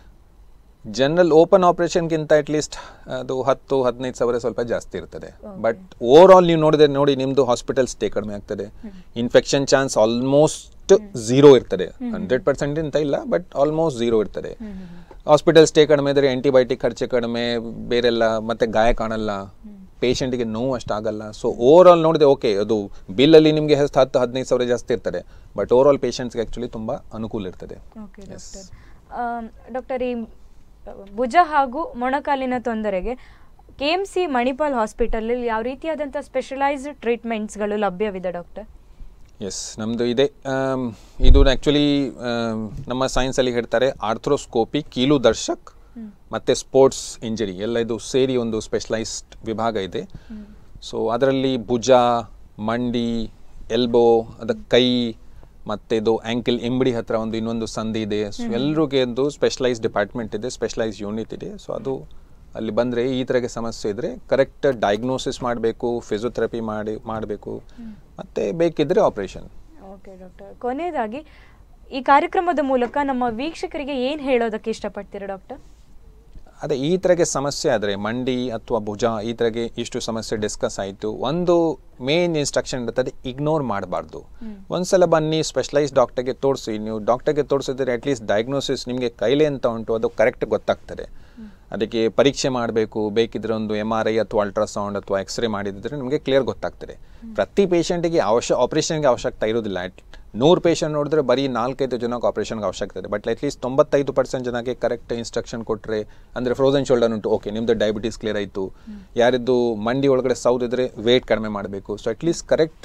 ಜನರಲ್ ಓಪನ್ ಆಪರೇಷನ್ಗಿಂತ ಅಟ್ಲೀಸ್ಟ್ ಅದು ಹತ್ತು ಹದಿನೈದು ಸಾವಿರ ಸ್ವಲ್ಪ ಜಾಸ್ತಿ ಇರ್ತದೆ ಬಟ್ ಓವರ್ ಆಲ್ ನೀವು ನೋಡಿದ್ರೆ ನೋಡಿ ನಿಮ್ದು ಹಾಸ್ಪಿಟಲ್ ಸ್ಟೇ ಕಡಿಮೆ ಆಗ್ತದೆ ಇನ್ಫೆಕ್ಷನ್ ಚಾನ್ಸ್ ಆಲ್ಮೋಸ್ಟ್ ಝೀರೋ ಇರ್ತದೆ ಹಂಡ್ರೆಡ್ ಪರ್ಸೆಂಟ್ ಅಂತ ಇಲ್ಲ ಬಟ್ ಆಲ್ಮೋಸ್ಟ್ ಝೀರೋ ಇರ್ತದೆ ಹಾಸ್ಪಿಟಲ್ ಸ್ಟೇ ಕಡಿಮೆ ಇದ್ರೆ ಆಂಟಿಬಯೋಟಿಕ್ ಖರ್ಚು ಕಡಿಮೆ ಬೇರೆಲ್ಲ ಮತ್ತೆ ಗಾಯ ಕಾಣಲ್ಲ ಪೇಷಂಟ್ಗೆ ನೋವು ಅಷ್ಟಾಗಲ್ಲ ಸೊ ಓವರ್ ಆಲ್ ನೋಡಿದೆ ಓಕೆ ಅದು ಬಿಲ್ಲಲ್ಲಿ ನಿಮಗೆ ಹತ್ತು ಹತ್ತು ಹದಿನೈದು ಸಾವಿರ ಜಾಸ್ತಿ ಇರ್ತದೆ ಬಟ್ ಓವರ್ ಆಲ್ ಪೇಷಂಟ್ಸ್ಗೆ ಆ್ಯಕ್ಚುಲಿ ತುಂಬ ಅನುಕೂಲ ಇರ್ತದೆ ಓಕೆ ಡಾಕ್ಟರ್ ಡಾಕ್ಟರ್ ಈ ಭುಜ ಹಾಗೂ ಮೊಣಕಾಲಿನ ತೊಂದರೆಗೆ ಕೆ ಎಮ್ ಸಿ ಮಣಿಪಾಲ್ ಹಾಸ್ಪಿಟಲಲ್ಲಿ ಯಾವ ರೀತಿಯಾದಂಥ ಸ್ಪೆಷಲೈಸ್ಡ್ ಟ್ರೀಟ್ಮೆಂಟ್ಸ್ಗಳು ಲಭ್ಯವಿದೆ ಡಾಕ್ಟರ್ ಎಸ್ ನಮ್ಮದು ಇದೆ ಆಮ್, ಇದು ಆ್ಯಕ್ಚುಲಿ ನಮ್ಮ ಸೈನ್ಸಲ್ಲಿ ಹೇಳ್ತಾರೆ ಆರ್ಥ್ರೋಸ್ಕೋಪಿ ಕೀಲು ದರ್ಶಕ್ ಮತ್ತು ಸ್ಪೋರ್ಟ್ಸ್ ಇಂಜರಿ ಎಲ್ಲ ಇದು ಸೇರಿ ಒಂದು ಸ್ಪೆಷಲೈಸ್ಡ್ ವಿಭಾಗ ಇದೆ ಸೊ ಅದರಲ್ಲಿ ಭುಜ ಮಂಡಿ ಎಲ್ಬೋ ಅದ ಕೈ ಮತ್ತು ಇದು ಆ್ಯಂಕಲ್ ಇಂಬಡಿ ಹತ್ರ ಒಂದು ಇನ್ನೊಂದು ಸಂಧಿ ಇದೆ ಸೊ ಎಲ್ರಿಗೂ ಒಂದು ಸ್ಪೆಷಲೈಸ್ ಡಿಪಾರ್ಟ್ಮೆಂಟ್ ಇದೆ ಸ್ಪೆಷಲೈಸ್ ಯೂನಿಟ್ ಇದೆ ಸೊ ಅದು ಅಲ್ಲಿ ಬಂದರೆ ಈ ಥರಗೆ ಸಮಸ್ಯೆ ಇದ್ದರೆ ಕರೆಕ್ಟ್ ಡಯಾಗ್ನೋಸಿಸ್ ಮಾಡಬೇಕು ಫಿಸಿಯೋಥೆರಪಿ ಮಾಡಿ ಮಾಡಬೇಕು ಮತ್ತು ಬೇಕಿದ್ದರೆ ಆಪ್ರೇಷನ್ ಓಕೆ ಡಾಕ್ಟರ್ ಕೊನೆಯದಾಗಿ ಈ ಕಾರ್ಯಕ್ರಮದ ಮೂಲಕ ನಮ್ಮ ವೀಕ್ಷಕರಿಗೆ ಏನು ಹೇಳೋದಕ್ಕೆ ಇಷ್ಟಪಡ್ತೀರಾ ಡಾಕ್ಟರ್ ಅದೇ ಈ ಥರಗೆ ಸಮಸ್ಯೆ ಆದರೆ ಮಂಡಿ ಅಥವಾ ಭುಜ ಈ ಥರಗೆ ಇಷ್ಟು ಸಮಸ್ಯೆ ಡಿಸ್ಕಸ್ ಆಯಿತು ಒಂದು ಮೇನ್ ಇನ್ಸ್ಟ್ರಕ್ಷನ್ ಇರ್ತದೆ ಇಗ್ನೋರ್ ಮಾಡಬಾರ್ದು ಒಂದ್ಸಲ ಬನ್ನಿ ಸ್ಪೆಷಲೈಸ್ ಡಾಕ್ಟರ್ಗೆ ತೋರಿಸಿ ನೀವು ಡಾಕ್ಟರ್ಗೆ ತೋರಿಸಿದ್ರೆ ಅಟ್ಲೀಸ್ಟ್ ಡಯಾಗ್ನೋಸಿಸ್ ನಿಮಗೆ ಕೈಲೇ ಅಂತ ಉಂಟು ಅದು ಕರೆಕ್ಟ್ ಗೊತ್ತಾಗ್ತದೆ ಅದಕ್ಕೆ ಪರೀಕ್ಷೆ ಮಾಡಬೇಕು ಬೇಕಿದ್ರೆ ಒಂದು ಎಮ್ ಆರ್ ಐ ಅಥವಾ ಅಲ್ಟ್ರಾಸೌಂಡ್ ಅಥವಾ ಎಕ್ಸ್ರೇ ಮಾಡಿದ್ರೆ ನಿಮಗೆ ಕ್ಲಿಯರ್ ಗೊತ್ತಾಗ್ತದೆ ಪ್ರತಿ ಪೇಷಂಟಿಗೆ ಅವಶ್ಯ ಆಪರೇಷನ್ಗೆ ಅವಶ್ಯಕತೆ ಇರೋದಿಲ್ಲ ನೂರು ಪೇಷಂಟ್ ನೋಡಿದ್ರೆ ಬರೀ ನಾಲ್ಕೈದು ಜನಕ್ಕೆ ಆಪರೇಷನ್ಗೆ ಅವಶ್ಯಕತೆ ಇದೆ ಬಟ್ ಅಟ್ಲೀಸ್ಟ್ ತೊಂಬತ್ತೈದು ಪರ್ಸೆಂಟ್ ಜನಕ್ಕೆ ಕರೆಕ್ಟ್ ಇನ್ಸ್ಟ್ರಕ್ಷನ್ ಕೊಟ್ಟರೆ ಅಂದರೆ ಫ್ರೋಸನ್ ಶೋಲ್ಡರ್ ಉಂಟು ಓಕೆ ನಿಮ್ಮದು ಡಯಾಬಿಟೀಸ್ ಕ್ಲಿಯರ್ ಆಯಿತು ಯಾರಿದ್ದು ಮಂಡಿ ಒಳಗಡೆ ಸೌದಿದ್ರೆ ವೇಟ್ ಕಡಿಮೆ ಮಾಡಬೇಕು ಸೊ ಅಟ್ಲೀಸ್ಟ್ ಕರೆಕ್ಟ್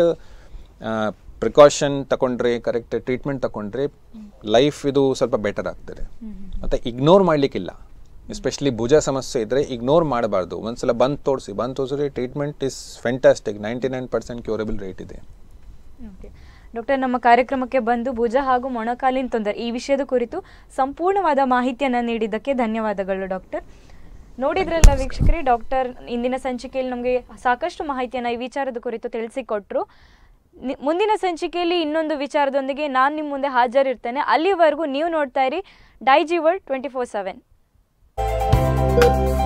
ಪ್ರಿಕಾಷನ್ ತಗೊಂಡ್ರೆ ಕರೆಕ್ಟ್ ಟ್ರೀಟ್ಮೆಂಟ್ ತಗೊಂಡ್ರೆ ಲೈಫ್ ಇದು ಸ್ವಲ್ಪ ಬೆಟರ್ ಆಗ್ತದೆ ಮತ್ತು ಇಗ್ನೋರ್ ಮಾಡಲಿಕ್ಕಿಲ್ಲ ಎಸ್ಪೆಷಲಿ ಭುಜ ಸಮಸ್ಯೆ ಇದ್ದರೆ ಇಗ್ನೋರ್ ಮಾಡಬಾರ್ದು ಒಂದ್ಸಲ ಬಂದು ತೋರಿಸಿ ಬಂದು ತೋರಿಸಿದ್ರೆ treatment is fantastic ninety nine percent curable rate ಇದೆ ಓಕೆ ಡಾಕ್ಟರ್ ನಮ್ಮ ಕಾರ್ಯಕ್ರಮಕ್ಕೆ ಬಂದು ಭುಜ ಹಾಗೂ ಮೊಣಕಾಲಿನ ತೊಂದರೆ ಈ ವಿಷಯದ ಕುರಿತು ಸಂಪೂರ್ಣವಾದ ಮಾಹಿತಿಯನ್ನು ನೀಡಿದ್ದಕ್ಕೆ ಧನ್ಯವಾದಗಳು ಡಾಕ್ಟರ್ ನೋಡಿದ್ರಲ್ಲ ವೀಕ್ಷಕರೇ ಡಾಕ್ಟರ್ ಇಂದಿನ ಸಂಚಿಕೆಯಲ್ಲಿ ನಮಗೆ ಸಾಕಷ್ಟು ಮಾಹಿತಿಯನ್ನು ಈ ವಿಚಾರದ ಕುರಿತು ತಿಳಿಸಿಕೊಟ್ರು ನಿ- ಮುಂದಿನ ಸಂಚಿಕೆಯಲ್ಲಿ ಇನ್ನೊಂದು ವಿಚಾರದೊಂದಿಗೆ ನಾನು ನಿಮ್ಮ ಮುಂದೆ ಹಾಜರಿರ್ತೇನೆ ಅಲ್ಲಿವರೆಗೂ ನೀವು ನೋಡ್ತಾ ಇರಿ Daijiworld twenty four seven